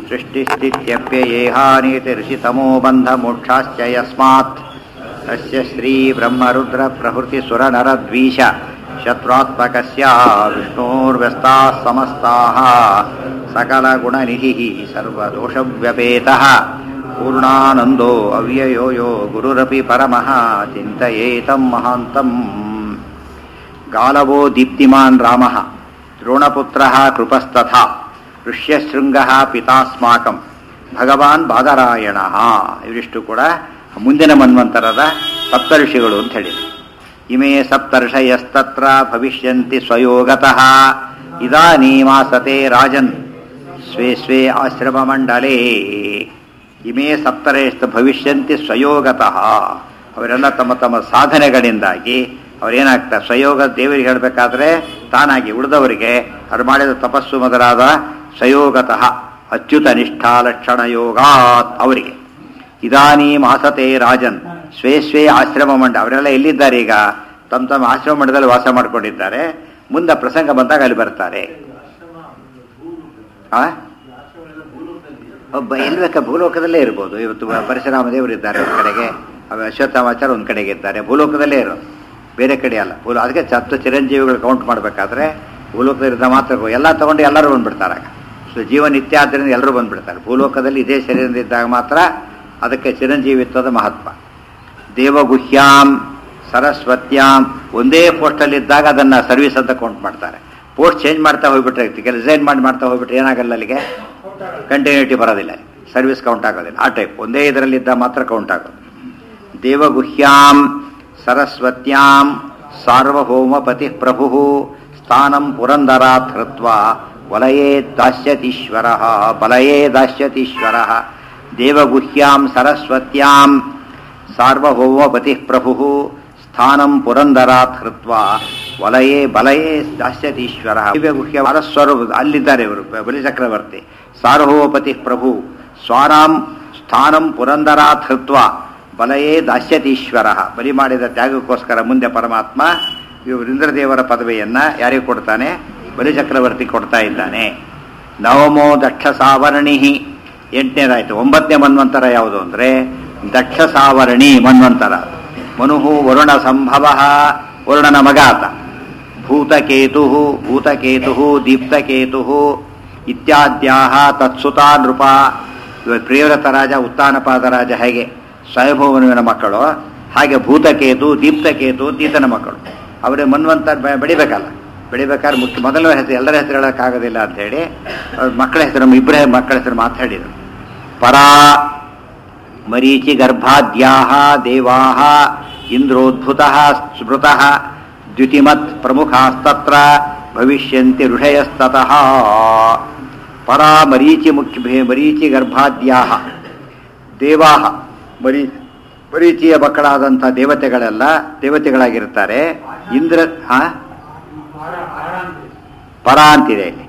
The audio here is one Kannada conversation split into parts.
सृष्टिस्थित्यप्ययेहानीतिर्षितमो बन्धमोक्षाश्च यस्मात् तस्य श्रीब्रह्मरुद्रप्रभृतिसुरनरद्वीष शत्रुत्मकस्य विष्णोर्व्यस्ताः समस्ताः सकलगुणनिधिः सर्वदोषव्यपेतः पूर्णानन्दो अव्ययो यो गुरुरपि परमः चिन्तयेतं महान्तम् गालवो दीप्तिमान् रामः द्रोणपुत्रः कृपस्तथा ಋಷ್ಯಶೃಂಗಃ ಪಿತಾಸ್ಮಾಕಂ ಭಗವಾನ್ ಬಾದರಾಯಣ ಇವರಿಷ್ಟು ಕೂಡ ಮುಂದಿನ ಮನ್ವಂತರದ ಸಪ್ತಋಷಿಗಳು ಅಂತ ಹೇಳಿದರು ಇಮೇ ಸಪ್ತರ್ಷಯಸ್ತತ್ರ ಭವಿಷ್ಯಂತಿ ಸ್ವಯೋಗತಃ ಇದಾನೀಮಾಸತೆ ರಾಜನ್ ಸ್ವೇ ಸ್ವೇ ಆಶ್ರಮ ಮಂಡಲೇ ಇಮೇ ಸಪ್ತರಯಸ್ತ ಭವಿಷ್ಯಂತಿ ಸ್ವಯೋಗತಃ ಅವರೆಲ್ಲ ತಮ್ಮ ತಮ್ಮ ಸಾಧನೆಗಳಿಂದಾಗಿ ಅವರೇನಾಗ್ತಾರೆ ಸ್ವಯೋಗ ದೇವರಿಗೆ ಹೇಳಬೇಕಾದ್ರೆ ತಾನಾಗಿ ಉಳಿದವರಿಗೆ ಅವ್ರು ಮಾಡಿದ ತಪಸ್ಸು ಮೊದಲಾದ ಸ್ವಯೋಗತಃ ಅಚ್ಯುತ ನಿಷ್ಠಾ ಲಕ್ಷಣ ಯೋಗಾತ್ ಅವರಿಗೆ ಇದಾನೀ ಮಾಸತೆ ರಾಜನ್ ಸ್ವೇ ಸ್ವೇ ಆಶ್ರಮ ಮಂಡ ಅವರೆಲ್ಲ ಎಲ್ಲಿದ್ದಾರೆ ಈಗ ತಮ್ಮ ತಮ್ಮ ಆಶ್ರಮ ಮಂಡದಲ್ಲಿ ವಾಸ ಮಾಡ್ಕೊಂಡಿದ್ದಾರೆ ಮುಂದೆ ಪ್ರಸಂಗ ಬಂದಾಗ ಅಲ್ಲಿ ಬರ್ತಾರೆ ಆ ಒಬ್ಬ ಎಲ್ಲಿ ಬೇಕಾ ಭೂಲೋಕದಲ್ಲೇ ಇರ್ಬೋದು ಇವತ್ತು ಪರಶುರಾಮ ದೇವರು ಇದ್ದಾರೆ ಒಂದು ಕಡೆಗೆ ಅಶ್ವತ್ಥಾಮಾಚಾರ ಒಂದು ಕಡೆಗೆ ಇದ್ದಾರೆ ಭೂಲೋಕದಲ್ಲೇ ಇರೋದು ಬೇರೆ ಕಡೆ ಅಲ್ಲ ಭೂಲೋ ಅದಕ್ಕೆ ಸಪ್ತ ಚಿರಂಜೀವಿಗಳು ಕೌಂಟ್ ಮಾಡಬೇಕಾದ್ರೆ ಭೂಲೋಕದಿಂದ ಮಾತ್ರ ಎಲ್ಲ ತಗೊಂಡು ಎಲ್ಲರೂ ಬಂದ್ಬಿಡ್ತಾರೆ ಸೊ ಜೀವ ನಿತ್ಯ ಆದ್ದರಿಂದ ಎಲ್ಲರೂ ಬಂದ್ಬಿಡ್ತಾರೆ ಭೂಲೋಕದಲ್ಲಿ ಇದೇ ಶರೀರದಿಂದ ಇದ್ದಾಗ ಮಾತ್ರ ಅದಕ್ಕೆ ಚಿರಂಜೀವಿತ್ವದ ಮಹತ್ವ ದೇವಗುಹ್ಯಾಂ ಸರಸ್ವತ್ಯಾಂ ಒಂದೇ ಪೋಸ್ಟಲ್ಲಿ ಇದ್ದಾಗ ಅದನ್ನು ಸರ್ವಿಸ್ ಅಂತ ಕೌಂಟ್ ಮಾಡ್ತಾರೆ ಪೋಸ್ಟ್ ಚೇಂಜ್ ಮಾಡ್ತಾ ಹೋಗ್ಬಿಟ್ರೆ ಕೆಲವು ರಿಸೈನ್ ಮಾಡಿ ಮಾಡ್ತಾ ಹೋಗ್ಬಿಟ್ರೆ ಏನಾಗಲ್ಲ ಅಲ್ಲಿಗೆ ಕಂಟಿನ್ಯೂಟಿ ಬರೋದಿಲ್ಲ ಸರ್ವಿಸ್ ಕೌಂಟ್ ಆಗೋದಿಲ್ಲ ಆ ಟೈಪ್ ಒಂದೇ ಇದರಲ್ಲಿದ್ದ ಮಾತ್ರ ಕೌಂಟ್ ಆಗೋದು ದೇವಗುಹ್ಯಾಂ ಸರಸ್ವತ್ಯಾಂ ಸಾರ್ವಭೌಮಪತಿ ಪ್ರಭು ಸ್ಥಾನಂ ಪುರಂದರಾತ್ ಹೃತ್ವ ವಲಯೇ ದಾಸ್ಯತೀಶ್ವರ ಬಲಯೇ ದಾಸ್ಯತೀಶ್ವರ ದೇವಗುಹ್ಯಾಂ ಸರಸ್ವತ್ಯಾಂ ಸಾರ್ವಭೌಮಪತಿ ಪ್ರಭು ಸ್ಥಾನಂ ಪುರಂದರಾತ್ ಹೃತ್ವ ವಲಯೇ ಬಲಯೇ ದಾಸ್ಯತೀಶ್ವರ ದಿವ್ಯಗುಹ್ಯ ವಾರಸ್ವರ ಅಲ್ಲಿದ್ದಾರೆ ಇವರು ಬಲಿಚಕ್ರವರ್ತಿ ಸಾರ್ವಭೌಮಪತಿ ಪ್ರಭು ಸ್ವಾರಾಂ ಸ್ಥಾನಂ ಪುರಂದರಾತ್ ಹೃತ್ವ ಬಲಯೇ ದಾಸ್ಯತೀಶ್ವರ ಬಲಿ ಮಾಡಿದ ತ್ಯಾಗಕ್ಕೋಸ್ಕರ ಮುಂದೆ ಪರಮಾತ್ಮ ಇವರು ಇಂದ್ರದೇವರ ಪದವಿಯನ್ನ ಯಾರಿಗೆ ಕೊಡ್ತಾನೆ ಬಲಿಚಕ್ರವರ್ತಿ ಕೊಡ್ತಾ ಇದ್ದಾನೆ ನವಮೋ ದಕ್ಷ ಸಾವರ್ಣಿ ಎಂಟನೇದಾಯ್ತು ಒಂಬತ್ತನೇ ಮನ್ವಂತರ ಯಾವುದು ಅಂದ್ರೆ ದಕ್ಷ ಸಾವರ್ಣಿ ಮನ್ವಂತರ ಮನುಹು ವರುಣ ಸಂಭವ ವರುಣನ ಮಗ ಆತ ಭೂತಕೇತು ಭೂತಕೇತು ದೀಪ್ತಕೇತು ಇತ್ಯಾದ್ಯಾಹ ತತ್ಸುತಾ ನೃಪ ಪ್ರಿಯವ್ರತ ರಾಜ ಉತ್ತಾನಪಾದ ರಾಜ ಹೇಗೆ ಸ್ವಯಂಭುವನುವಿನ ಮಕ್ಕಳು ಹಾಗೆ ಭೂತಕೇತು ದೀಪ್ತಕೇತು ದೀತನ ಮಕ್ಕಳು ಅವರೇ ಮನ್ವಂತ ಬೆಳಿಬೇಕಲ್ಲ ಬೆಳಿಬೇಕಾದ್ರೆ ಮುಖ್ಯ ಮೊದಲ ಹೆಸರು ಎಲ್ಲರ ಹೆಸರು ಹೇಳೋಕ್ಕಾಗೋದಿಲ್ಲ ಅಂಥೇಳಿ ಮಕ್ಕಳ ಹೆಸರು ಇಬ್ಬರೇ ಮಕ್ಕಳ ಹೆಸರು ಮಾತಾಡಿದರು ಪರಾ ಮರೀಚಿ ಗರ್ಭಾದ್ಯಾಹ ದೇವಾಹ ಇಂದ್ರೋದ್ಭುತ ಸ್ಮೃತ ದ್ಯುತಿಮತ್ ಪ್ರಮುಖಾಸ್ತತ್ರ ಭವಿಷ್ಯಂತಿ ಋಷಯಸ್ತತಃ ಪರಾ ಮರೀಚಿ ಮುಖ್ಯ ಮರೀಚಿ ಗರ್ಭಾದ್ಯಾಹ ದೇವಾಹ ಮರೀ ಮರೀಚಿಯ ಮಕ್ಕಳಾದಂಥ ದೇವತೆಗಳೆಲ್ಲ ದೇವತೆಗಳಾಗಿರ್ತಾರೆ ಇಂದ್ರ ಹಾ ಪರ ಅಂತಿದೆ ಇಲ್ಲಿ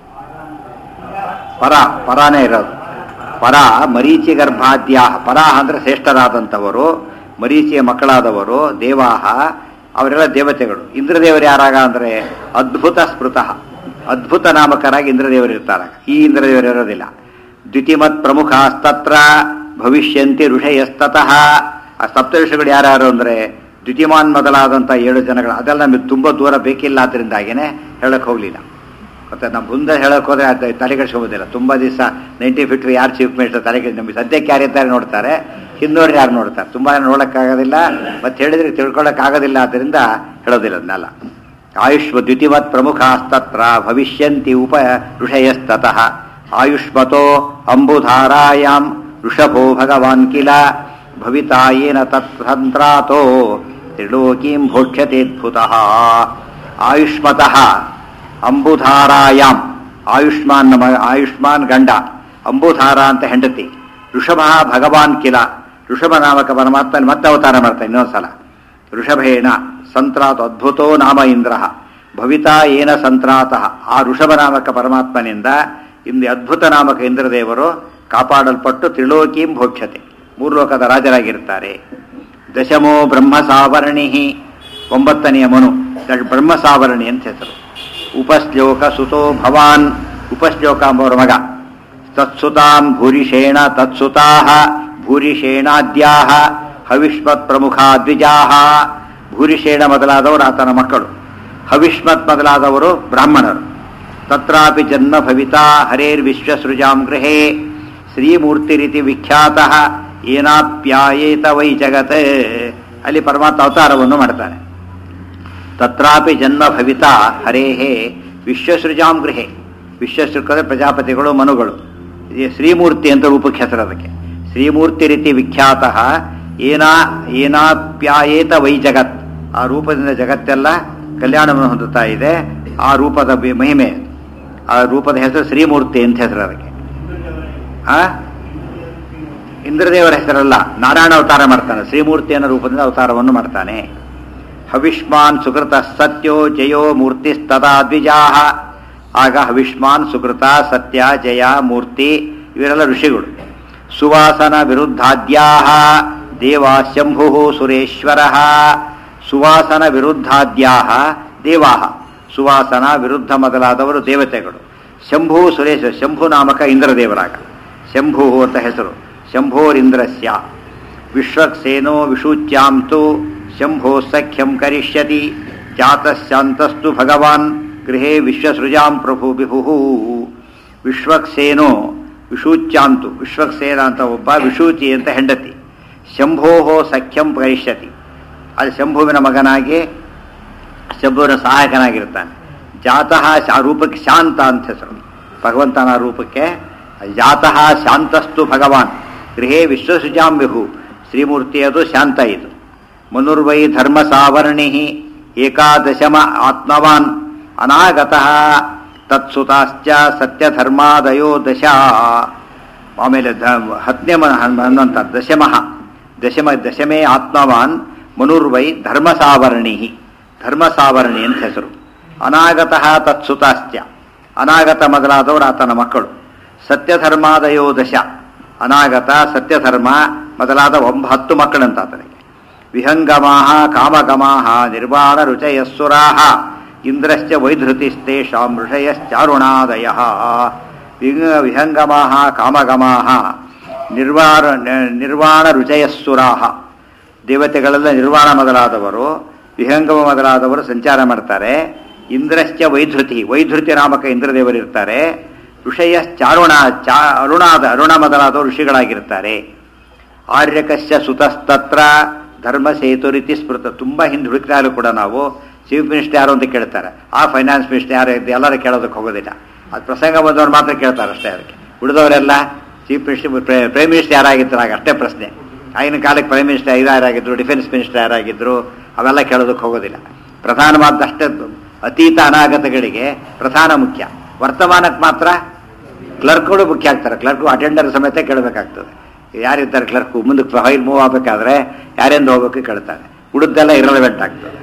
ಪರ ಪರಾನೇ ಇರೋದು ಪರ ಮರೀಚಿ ಗರ್ಭಾದ್ಯಾಹ ಪರ ಅಂದ್ರೆ ಶ್ರೇಷ್ಠರಾದಂಥವರು ಮರೀಚಿಯ ಮಕ್ಕಳಾದವರು ದೇವಾಹ ಅವರೆಲ್ಲ ದೇವತೆಗಳು ಇಂದ್ರದೇವರು ಯಾರಾಗ ಅಂದ್ರೆ ಅದ್ಭುತ ಸ್ಮೃತಃ ಅದ್ಭುತ ನಾಮಕರಾಗಿ ಇಂದ್ರದೇವರು ಇರ್ತಾರೆ ಈ ಇಂದ್ರದೇವರು ಇರೋದಿಲ್ಲ ದ್ವಿತಿಮತ್ ಪ್ರಮುಖ ಅಸ್ತತ್ರ ಭವಿಷ್ಯಂತಿ ಋಷಯಸ್ತತಃ ಆ ಸಪ್ತಋಷಿಗಳು ಯಾರ್ಯಾರು ಅಂದ್ರೆ ದ್ವಿತೀಮಾನ್ ಮೊದಲಾದಂಥ ಏಳು ಜನಗಳು ಅದೆಲ್ಲ ನಮಗೆ ತುಂಬ ದೂರ ಬೇಕಿಲ್ಲ ಆದ್ರಿಂದಾಗೇನೆ ಹೇಳಕ್ ಹೋಗ್ಲಿಲ್ಲ ಮತ್ತೆ ನಾವು ಮುಂದೆ ಹೇಳಕ್ ಹೋದ್ರೆ ಅದು ತಲೆಗೆಡ್ಸ್ಕೊಬೋದಿಲ್ಲ ತುಂಬ ದಿವಸ ನೈಂಟಿ ಫಿಫ್ಟಿ ಯಾರು ಚೀಫ್ ಮಿನಿಸ್ಟರ್ ತಲೆಗೆ ನಮಗೆ ಸದ್ಯಕ್ಕೆ ಯಾರಿದ್ದಾರೆ ನೋಡ್ತಾರೆ ಹಿಂದೋರು ಯಾರು ನೋಡ್ತಾರೆ ತುಂಬ ನೋಡೋಕ್ಕಾಗೋದಿಲ್ಲ ಮತ್ತೆ ಹೇಳಿದ್ರೆ ತಿಳ್ಕೊಳ್ಳೋಕ್ಕಾಗೋದಿಲ್ಲ ಆದ್ದರಿಂದ ಹೇಳೋದಿಲ್ಲ ಅದನ್ನೆಲ್ಲ ಆಯುಷ್ ದ್ವಿತೀವತ್ ಪ್ರಮುಖ ಅಸ್ತತ್ರ ಭವಿಷ್ಯಂತಿ ಉಪ ಋಷಯಸ್ತತಃ ಆಯುಷ್ಮತೋ ಅಂಬುಧಾರಾಯಾಂ ಋಷಭೋ ಭಗವಾನ್ ಕಿಲ ಭವಿತಾ ಏನ ತತ್ಸಂತ್ರಾತೋ ತ್ರಿಲೋಕೀಂ ಭೋಕ್ಷ್ಯತೆದ್ಭುತಃ ಆಯುಷ್ಮತಃ ಅಂಬುಧಾರಾಯಾಮ್ ಆಯುಷ್ಮಾನ್ ನಮ ಆಯುಷ್ಮಾನ್ ಗಂಡ ಅಂಬುಧಾರ ಅಂತ ಹೆಂಡತಿ ಋಷಭ ಭಗವಾನ್ ಕಿಲ ಋಷಭ ನಾಮಕ ಪರಮಾತ್ಮ ಮತ್ತೆ ಅವತಾರ ಮಾಡ್ತಾನೆ ಇನ್ನೊಂದ್ಸಲ ಋಷಭೇಣ ಸಂತ್ರಾತ್ ಅದ್ಭುತೋ ನಾಮ ಇಂದ್ರ ಭವಿತಾ ಏನ ಸಂತ್ರಾತಃ ಆ ಋಷಭ ನಾಮಕ ಪರಮಾತ್ಮನಿಂದ ಇಂದು ಅದ್ಭುತ ನಾಮಕ ಇಂದ್ರದೇವರು ಕಾಪಾಡಲ್ಪಟ್ಟು ತ್ರಿಲೋಕೀಂ ಭೋಕ್ಷ್ಯತೆ ಮೂರು ಲೋಕದ ರಾಜರಾಗಿರ್ತಾರೆ ದಶಮೋ ಬ್ರಹ್ಮ ಸಾವರ್ಣಿ ಒಂಬತ್ತನೆಯ ಮನು ಬ್ರಹ್ಮ ಸಾವರ್ಣಿ ಅಂತ ಹೆಸರು ಉಪಶ್ಲೋಕ ಸುತೋ ಭವಾನ್ ಉಪಶ್ಲೋಕ ಎಂಬವರ ಮಗ ತತ್ಸುತಾಂ ಭೂರಿಷೇಣ ತತ್ಸುತಾಹ ಭೂರಿಷೇಣಾದ್ಯಾಹ ಹವಿಷ್ಮತ್ ಪ್ರಮುಖ ದ್ವಿಜಾಹ ಭೂರಿಷೇಣ ಮೊದಲಾದವರು ಆತನ ಮಕ್ಕಳು ಹವಿಷ್ಮತ್ ಮೊದಲಾದವರು ಬ್ರಾಹ್ಮಣರು ತತ್ರಾಪಿ ಜನ್ಮ ಭವಿತಾ ಹರೇರ್ವಿಶ್ವಸೃಜಾಂ ಗೃಹೇ ಶ್ರೀಮೂರ್ತಿರಿತಿ ವಿಖ್ಯಾತ ಏನಾಪ್ಯಾಯೇತ ವೈ ಜಗತ್ ಅಲ್ಲಿ ಪರಮಾತ್ಮ ಅವತಾರವನ್ನು ಮಾಡ್ತಾನೆ ತತ್ರಾಪಿ ಜನ್ಮ ಭವಿತಾ ಹರೇಹೇ ವಿಶ್ವಸೃಜಾಂ ಗೃಹೆ ವಿಶ್ವಸೃಕದ ಪ್ರಜಾಪತಿಗಳು ಮನುಗಳು ಈ ಶ್ರೀಮೂರ್ತಿ ಅಂತ ರೂಪಕ್ಕೆ ಹೆಸರು ಅದಕ್ಕೆ ಶ್ರೀಮೂರ್ತಿ ರೀತಿ ವಿಖ್ಯಾತ ಏನಾ ಏನಾಪ್ಯಾಯೇತ ವೈ ಜಗತ್ ಆ ರೂಪದಿಂದ ಜಗತ್ತೆಲ್ಲ ಕಲ್ಯಾಣವನ್ನು ಹೊಂದುತ್ತಾ ಇದೆ ಆ ರೂಪದ ಬಿ- ಮಹಿಮೆ ಆ ರೂಪದ ಹೆಸರು ಶ್ರೀಮೂರ್ತಿ ಅಂತ ಹೆಸರು ಅದಕ್ಕೆ ಆ ಇಂದ್ರದೇವರ ಹೆಸರಲ್ಲ ನಾರಾಯಣ ಅವತಾರ ಮಾಡ್ತಾನೆ ಶ್ರೀಮೂರ್ತಿ ಅನ್ನೋ ರೂಪದಿಂದ ಅವತಾರವನ್ನು ಮಾಡ್ತಾನೆ ಹವಿಷ್ಮಾನ್ ಸುಕೃತ ಸತ್ಯೋ ಜಯೋ ಮೂರ್ತಿಸ್ತದಾ ದ್ವಿಜಾಹ ಆಗ ಹವಿಷ್ಮಾನ್ ಸುಕೃತ ಸತ್ಯ ಜಯ ಮೂರ್ತಿ ಇವರೆಲ್ಲ ಋಷಿಗಳು ಸುವಾಸನ ವಿರುದ್ಧಾದ್ಯಾಹ ದೇವ ಶಂಭು ಸುರೇಶ್ವರ ಸುವಾಸನ ವಿರುದ್ಧಾದ್ಯಾಹ ದೇವಾಹ ಸುವಾಸನ ವಿರುದ್ಧ ಮೊದಲಾದವರು ದೇವತೆಗಳು ಶಂಭು ಸುರೇಶ ಶಂಭು ನಾಮಕ ಇಂದ್ರದೇವರಾಗ ಶಂಭು ಅಂತ ಹೆಸರು ಶಂಭೋರಿಂದ್ರಸ್ಯ ವಿಶ್ವಕ್ಸೇನೋ ವಿಷೂಚ್ಯಾಂತು ಶಂಭೋ ಸಖ್ಯಂ ಕರಿಷ್ಯತಿ ಜಾತಶ್ಚಾಂತಸ್ತು ಭಗವಾನ್ ಗೃಹೇ ವಿಶ್ವಸೃಜಾಂ ಪ್ರಭು ವಿಭು ವಿಶ್ವಕ್ಸೇನೋ ವಿಷೂಚ್ಯಾಂತು ವಿಶ್ವಕ್ಸೇನ ಅಂತ ಒಬ್ಬ ವಿಷೂಚಿ ಅಂತ ಹೆಂಡತಿ ಶಂಭೋ ಸಖ್ಯಂ ಕರಿಷ್ಯತಿ ಅದು ಶಂಭುವಿನ ಮಗನಾಗಿ ಶಂಭುವಿನ ಸಹಾಯಕನಾಗಿರ್ತಾನೆ ಜಾತಃ ಶಾ- ರೂಪಕ್ಕೆ ಶಾಂತ ಅಂತ ಹೆಸರು ಭಗವಂತನ ರೂಪಕ್ಕೆ ಜಾತಃ ಶಾಂತಸ್ತು ಭಗವಾನ್ ಗೃಹೇ ವಿಶ್ವಸುಜಾಂ ವಿಹು ಶ್ರೀಮೂರ್ತಿ ಅದು ಶಾಂತ ಇದು ಮನುರ್ವೈ ಧರ್ಮ ಸಾವರ್ಣಿ ಏಕಾದಶಮ ಆತ್ಮವಾನ್ ಅನಾಗತಃ ತತ್ಸುತಾಶ್ಚ ಸತ್ಯಧರ್ಮಾದಯೋ ದಶ ಆಮೇಲೆ ಧ- ಹತ್ತನೇ ಮ- ಹನ್ನೊಂತ ದಶಮಃ ದಶಮ ದಶಮೇ ಆತ್ಮವಾನ್ ಮನುರ್ವೈ ಧರ್ಮ ಸಾವರ್ಣಿ ಧರ್ಮ ಸಾವರ್ಣಿ ಅಂತ ಹೆಸರು ಅನಾಗತಃ ತತ್ಸುತಾಶ್ಚ ಅನಾಗತ ಮೊದಲಾದವರು ಆತನ ಮಕ್ಕಳು ಸತ್ಯಧರ್ಮಾದಯೋ ದಶ ಅನಾಗತ ಸತ್ಯಧರ್ಮ ಮೊದಲಾದ ಒಂಬ ಹತ್ತು ಮಕ್ಕಳಂತ ಆತನಿಗೆ ವಿಹಂಗಮಾಹ ಕಾಮಗಮಾಹ ನಿರ್ವಾಣ ರುಚಯಸ್ಸುರಾಹ ಇಂದ್ರಶ್ಚ ವೈಧೃತಿಸ್ತೇಷಾಂ ಋಷಯಶ್ಚಾರುಣಾದಯ ವಿಹಂಗಮಾಹ ಕಾಮಗಮಾಹ ನಿರ್ವಾಣ ನಿರ್ವಾಣ ರುಚಯಸ್ಸುರಾಹ ದೇವತೆಗಳೆಲ್ಲ ನಿರ್ವಾಣ ಮೊದಲಾದವರು ವಿಹಂಗಮ ಮೊದಲಾದವರು ಸಂಚಾರ ಮಾಡ್ತಾರೆ ಇಂದ್ರಶ್ಚ ವೈಧೃತಿ ವೈಧೃತಿ ನಾಮಕ ಇಂದ್ರದೇವರಿರ್ತಾರೆ ಋಷಯಶ್ಚಾರುಣ ಚಾ ಅರುಣಾದ ಅರುಣ ಮೊದಲಾದವರು ಋಷಿಗಳಾಗಿರ್ತಾರೆ ಆರ್ಯಕಶ್ಯ ಸುತಸ್ತತ್ರ ಧರ್ಮ ಸೇತು ರೀತಿ ಸ್ಮೃತ ತುಂಬ ಹಿಂದೆ ಹುಡುಕಿದಾಗಲೂ ಕೂಡ ನಾವು ಚೀಫ್ ಮಿನಿಸ್ಟರ್ ಯಾರು ಅಂತ ಕೇಳ್ತಾರೆ ಆ ಫೈನಾನ್ಸ್ ಮಿನಿಸ್ಟರ್ ಯಾರು ಅಂತ ಎಲ್ಲರೂ ಕೇಳೋದಕ್ಕೆ ಹೋಗೋದಿಲ್ಲ ಅದು ಪ್ರಸಂಗ ಬಂದವ್ರು ಮಾತ್ರ ಕೇಳ್ತಾರೆ ಅಷ್ಟೇ ಅದಕ್ಕೆ ಉಳಿದವರೆಲ್ಲ ಚೀಫ್ ಮಿನಿಸ್ಟರ್ ಪ್ರೈಮ್ ಮಿನಿಸ್ಟರ್ ಯಾರಾಗಿರ್ತಾರೆ ಆಗ ಅಷ್ಟೇ ಪ್ರಶ್ನೆ ಆಗಿನ ಕಾಲಕ್ಕೆ ಪ್ರೈಮ್ ಮಿನಿಸ್ಟರ್ ಯಾರಾಗಿದ್ರು ಡಿಫೆನ್ಸ್ ಮಿನಿಸ್ಟರ್ ಯಾರಾಗಿದ್ರು ಅವೆಲ್ಲ ಕೇಳೋದಕ್ಕೆ ಹೋಗೋದಿಲ್ಲ ಪ್ರಧಾನವಾದ ಅಷ್ಟೇ ಅತೀತ ಅನಾಗತಗಳಿಗೆ ಪ್ರಧಾನ ಮುಖ್ಯ ವರ್ತಮಾನಕ್ಕೆ ಮಾತ್ರ ಕ್ಲರ್ಕ್ಗಳು ಮುಖ್ಯ ಆಗ್ತಾರೆ ಕ್ಲರ್ಕ್ ಅಟೆಂಡರ್ ಸಮೇತ ಕೇಳಬೇಕಾಗ್ತದೆ ಯಾರಿರ್ತಾರೆ ಕ್ಲರ್ಕು ಮುಂದಕ್ಕೆ ಫೈಲ್ ಮೂವ್ ಆಗಬೇಕಾದ್ರೆ ಯಾರಿಂದ ಹೋಗ್ಬೇಕು ಕೇಳ್ತಾರೆ ಉಳಿದೆಲ್ಲ ಇರಲೆವೆಂಟ್ ಆಗ್ತದೆ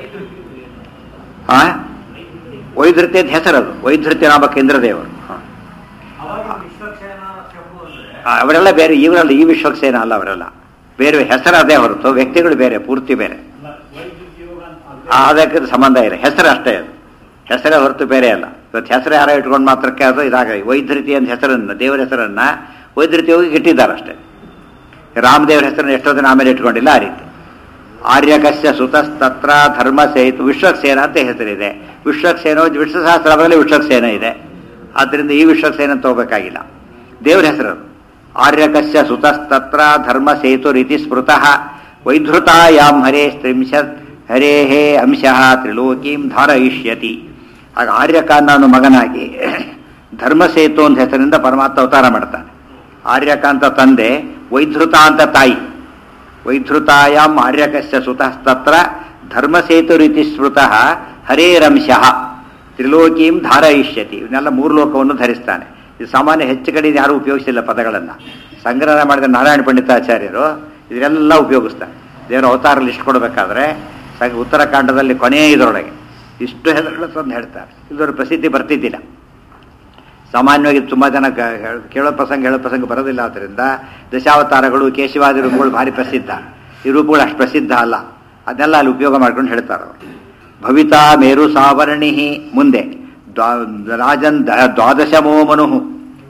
ಆ ವೈಧೃತಿ ಅಂತ ಹೆಸರದು ವೈಧೃತಿ ನಾಮಕ ಇಂದ್ರದೇವರು ಹ. ಅವಾಗ ವಿಶ್ವಕ್ಷೇನ ಶಂಭು ಅಂದ್ರೆ ಆ, ಅವರೆಲ್ಲ ಬೇರೆ ಇವರೆಲ್ಲ ಈ ವಿಶ್ವಕ್ಸೇನ ಅಲ್ಲ ಅವರೆಲ್ಲ ಬೇರೆ ಹೆಸರು ಅದೇ ಹೊರತು ವ್ಯಕ್ತಿಗಳು ಬೇರೆ ಪೂರ್ತಿ ಬೇರೆ ಆ, ಅದಕ್ಕೆ ಸಂಬಂಧ ಇಲ್ಲ ಹೆಸರು ಅಷ್ಟೇ ಅದು ಹೆಸರೇ ಹೊರತು ಬೇರೆ ಅಲ್ಲ ಇವತ್ತು ಹೆಸರು ಯಾರೋ ಇಟ್ಕೊಂಡು ಮಾತ್ರಕ್ಕೆ ಅದು ಇದಾಗ ವೈದ್ಯರಿತಿ ಅಂತ ಹೆಸರನ್ನು ದೇವರ ಹೆಸರನ್ನ ವೈದ್ಯರಿತಿ ಹೋಗಿ ಇಟ್ಟಿದ್ದಾರೆ ಅಷ್ಟೇ ರಾಮದೇವರ ಹೆಸರನ್ನು ಎಷ್ಟೋ ದಿನ ಆಮೇಲೆ ಇಟ್ಕೊಂಡಿಲ್ಲ ಆ ರೀತಿ ಆರ್ಯಕಸ್ಯ ಸುತಸ್ತತ್ರ ಧರ್ಮ ಸೇತು ವಿಶ್ವಕ್ಸೇನ ಅಂತ ಹೆಸರಿದೆ ವಿಶ್ವಕ್ಸೇನೋ ವಿಶ್ವಸಹಸ್ರದಲ್ಲಿ ವಿಶ್ವಕ್ಸೇನ ಇದೆ ಆದ್ದರಿಂದ ಈ ವಿಶ್ವಕ್ಸೇನ ಅಂತ ಹೋಗಬೇಕಾಗಿಲ್ಲ ದೇವರ ಹೆಸರು ಅದು. ಆರ್ಯಕಸ್ಯ ಸುತಸ್ತತ್ರ ಧರ್ಮ ಸೇತು ರೀತಿ ಸ್ಮೃತಃ ವೈಧೃತಾಯಾಂ ಹರೇ ಸ್ತ್ರಿಂಶತ್ ಹರೇಹೇ ಅಂಶಃ ತ್ರಿಲೋಕೀಂ ಧಾರಯಿಷ್ಯತಿ ಆಗ ಆರ್ಯಕಾಂತನ ಮಗನಾಗಿ ಧರ್ಮಸೇತು ಅಂತ ಹೆಸರಿನಿಂದ ಪರಮಾತ್ಮ ಅವತಾರ ಮಾಡ್ತಾನೆ ಆರ್ಯಕಾಂತ ತಂದೆ ವೈಧೃತ ಅಂತ ತಾಯಿ ವೈಧೃತಾಯಾಂ ಆರ್ಯಕಸ್ಯ ಸುತಸ್ತತ್ರ ಧರ್ಮಸೇತು ರೀತಿ ಸ್ಮೃತಃ ಹರೇರಂಶಃ ತ್ರಿಲೋಕೀಂ ಧಾರಯಿಷ್ಯತಿ ಇವನ್ನೆಲ್ಲ ಮೂರು ಲೋಕವನ್ನು ಧರಿಸ್ತಾನೆ ಇದು ಸಾಮಾನ್ಯ ಹೆಚ್ಚು ಕಡೆ ಯಾರೂ ಉಪಯೋಗಿಸಿಲ್ಲ ಪದಗಳನ್ನು ಸಂಗ್ರಹ ಮಾಡಿದ ನಾರಾಯಣ ಪಂಡಿತಾಚಾರ್ಯರು ಇದನ್ನೆಲ್ಲ ಉಪಯೋಗಿಸ್ತಾರೆ ದೇವರ ಅವತಾರ ಲಿಸ್ಟ್ ಕೊಡಬೇಕಾದ್ರೆ ಸಂಗ ಉತ್ತರಾಖಂಡದಲ್ಲಿ ಕೊನೆಯ ಇದರೊಳಗೆ ಇಷ್ಟು ಹೆಸರುಗಳು ತಂದು ಹೇಳ್ತಾರೆ ಇದರ ಪ್ರಸಿದ್ಧಿ ಬರ್ತಿದ್ದಿಲ್ಲ ಸಾಮಾನ್ಯವಾಗಿ ತುಂಬ ಜನ ಕ- ಹೇಳ್- ಕೇಳೋ ಪ್ರಸಂಗ ಹೇಳೋ ಪ್ರಸಂಗ ಬರೋದಿಲ್ಲ ಆದ್ದರಿಂದ ದಶಾವತಾರಗಳು ಕೇಶವಾದಿ ರೂಪಗಳು ಭಾರಿ ಪ್ರಸಿದ್ಧ ಈ ರೂಪಗಳು ಅಷ್ಟು ಪ್ರಸಿದ್ಧ ಅಲ್ಲ ಅದನ್ನೆಲ್ಲ ಅಲ್ಲಿ ಉಪಯೋಗ ಮಾಡ್ಕೊಂಡು ಹೇಳ್ತಾರೆ ಅವರು ಭವಿತಾ ಮೇರು ಸಾವರ್ಣಿ ಮುಂದೆ ದ್ವಾ- ರಾಜನ್ ದ- ದ್ವಾದಶಮೋ ಮನು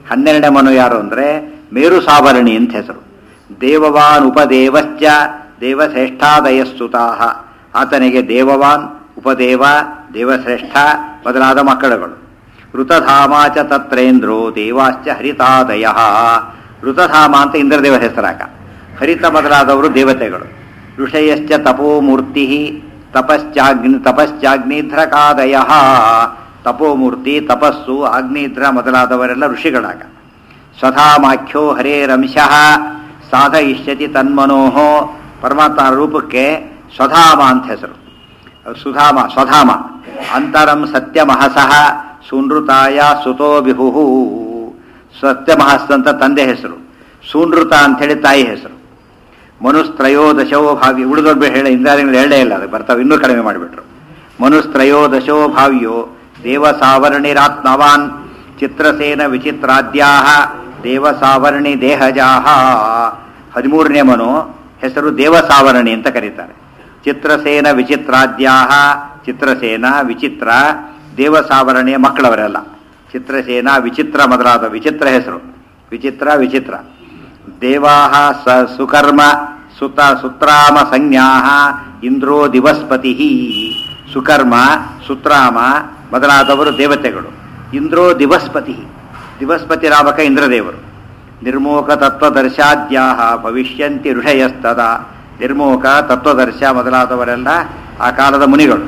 ಹನ್ನೆರಡನೇ ಮನು ಯಾರು ಅಂದರೆ ಮೇರು ಸಾವರಣಿ ಅಂತ ಹೆಸರು ದೇವವಾನ್ ಉಪದೇವಶ್ಚ ದೇವಶ್ರೇಷ್ಠಾದಯಸ್ತುತಾಹ ಆತನಿಗೆ ದೇವವಾನ್ ಉಪದೇವ ದೇವಶ್ರೇಷ್ಠ ಮೊದಲಾದ ಮಕ್ಕಳುಗಳು ಋತಧಾಮ ಚ ತತ್ರೇಂದ್ರೋ ದೇವಾಶ್ಚ ಹರಿತಾದಯ ಋತಧಾಮ ಅಂತ ಇಂದ್ರದೇವ ಹೆಸರಾಗ ಹರಿತ ಮೊದಲಾದವರು ದೇವತೆಗಳು ಋಷಯಶ್ಚ ತಪೋಮೂರ್ತಿ ತಪಶ್ಚಾಗ್ನಿ ತಪಶ್ಚಾಗ್ನಿಧ್ರಕಾದಯ ತಪೋಮೂರ್ತಿ ತಪಸ್ಸು ಅಗ್ನಿಧ್ರ ಮೊದಲಾದವರೆಲ್ಲ ಋಷಿಗಳಾಗ ಸ್ವಧಾಮಾಖ್ಯೋ ಹರೇರಂಶಃ ಸಾಧಯಿಷ್ಯತಿ ತನ್ಮನೋಹ ಪರಮಾತ್ಮ ರೂಪಕ್ಕೆ ಸ್ವಧಾಮ ಅಂತ ಹೆಸರು ಸುಧಾಮ ಸ್ವಧಾಮ ಅಂತರಂ ಸತ್ಯಮಹಸಃ ಸುನೃತಾಯ ಸುತೋ ಬಿಹು ಸತ್ಯಮಹಸ್ ಅಂತ ತಂದೆ ಹೆಸರು ಸೂನೃತ ಅಂಥೇಳಿ ತಾಯಿ ಹೆಸರು ಮನುಸ್ತ್ರಯೋದಶೋ ಭಾವಿ ಉಳಿದೊಬ್ಬ ಹೇಳ ಇಂದ್ರಾದಿಗಳು ಹೇಳೇ ಇಲ್ಲ ಅದು ಬರ್ತಾವೆ ಇನ್ನೂ ಕಡಿಮೆ ಮಾಡಿಬಿಟ್ರು ಮನುಸ್ತ್ರಯೋದಶೋ ಭಾವ್ಯೋ ದೇವಸಾವರ್ಣಿರಾತ್ಮವಾನ್ ಚಿತ್ರಸೇನ ವಿಚಿತ್ರಾದ್ಯಾ ದೇವಸಾವರ್ಣಿ ದೇಹಜಾಹ ಹದಿಮೂರನೇ ಮನು ಹೆಸರು ದೇವಸಾವರಣಿ ಅಂತ ಕರೀತಾರೆ ಚಿತ್ರಸೇನ ವಿಚಿತ್ರಾದ್ಯಾ ಚಿತ್ರಸೇನ ವಿಚಿತ್ರ ದೇವಸಾವರಣೆಯ ಮಕ್ಕಳವರೆಲ್ಲ ಚಿತ್ರಸೇನ ವಿಚಿತ್ರ ಮೊದಲಾದ ವಿಚಿತ್ರ ಹೆಸರು ವಿಚಿತ್ರ ವಿಚಿತ್ರ ದೇವಾಹ ಸ ಸುಕರ್ಮ ಸುತ ಸುತ್ರಾಮ ಸಂಜ್ಞಾ ಇಂದ್ರೋ ದಿವಸ್ಪತಿ ಸುಕರ್ಮ ಸುತ್ರಾಮ ಮೊದಲಾದವರು ದೇವತೆಗಳು ಇಂದ್ರೋ ದಿವಸ್ಪತಿ ದಿವಸ್ಪತಿ ರಾಮಕ ಇಂದ್ರದೇವರು ನಿರ್ಮೋಕ ತತ್ವದರ್ಶಾದ್ಯಾ ಭವಿಷ್ಯಂತಿ ಋಷಯಸ್ತದ ನಿರ್ಮೋಕ ತತ್ವದರ್ಶ ಮೊದಲಾದವರೆಲ್ಲ ಆ ಕಾಲದ ಮುನಿಗಳು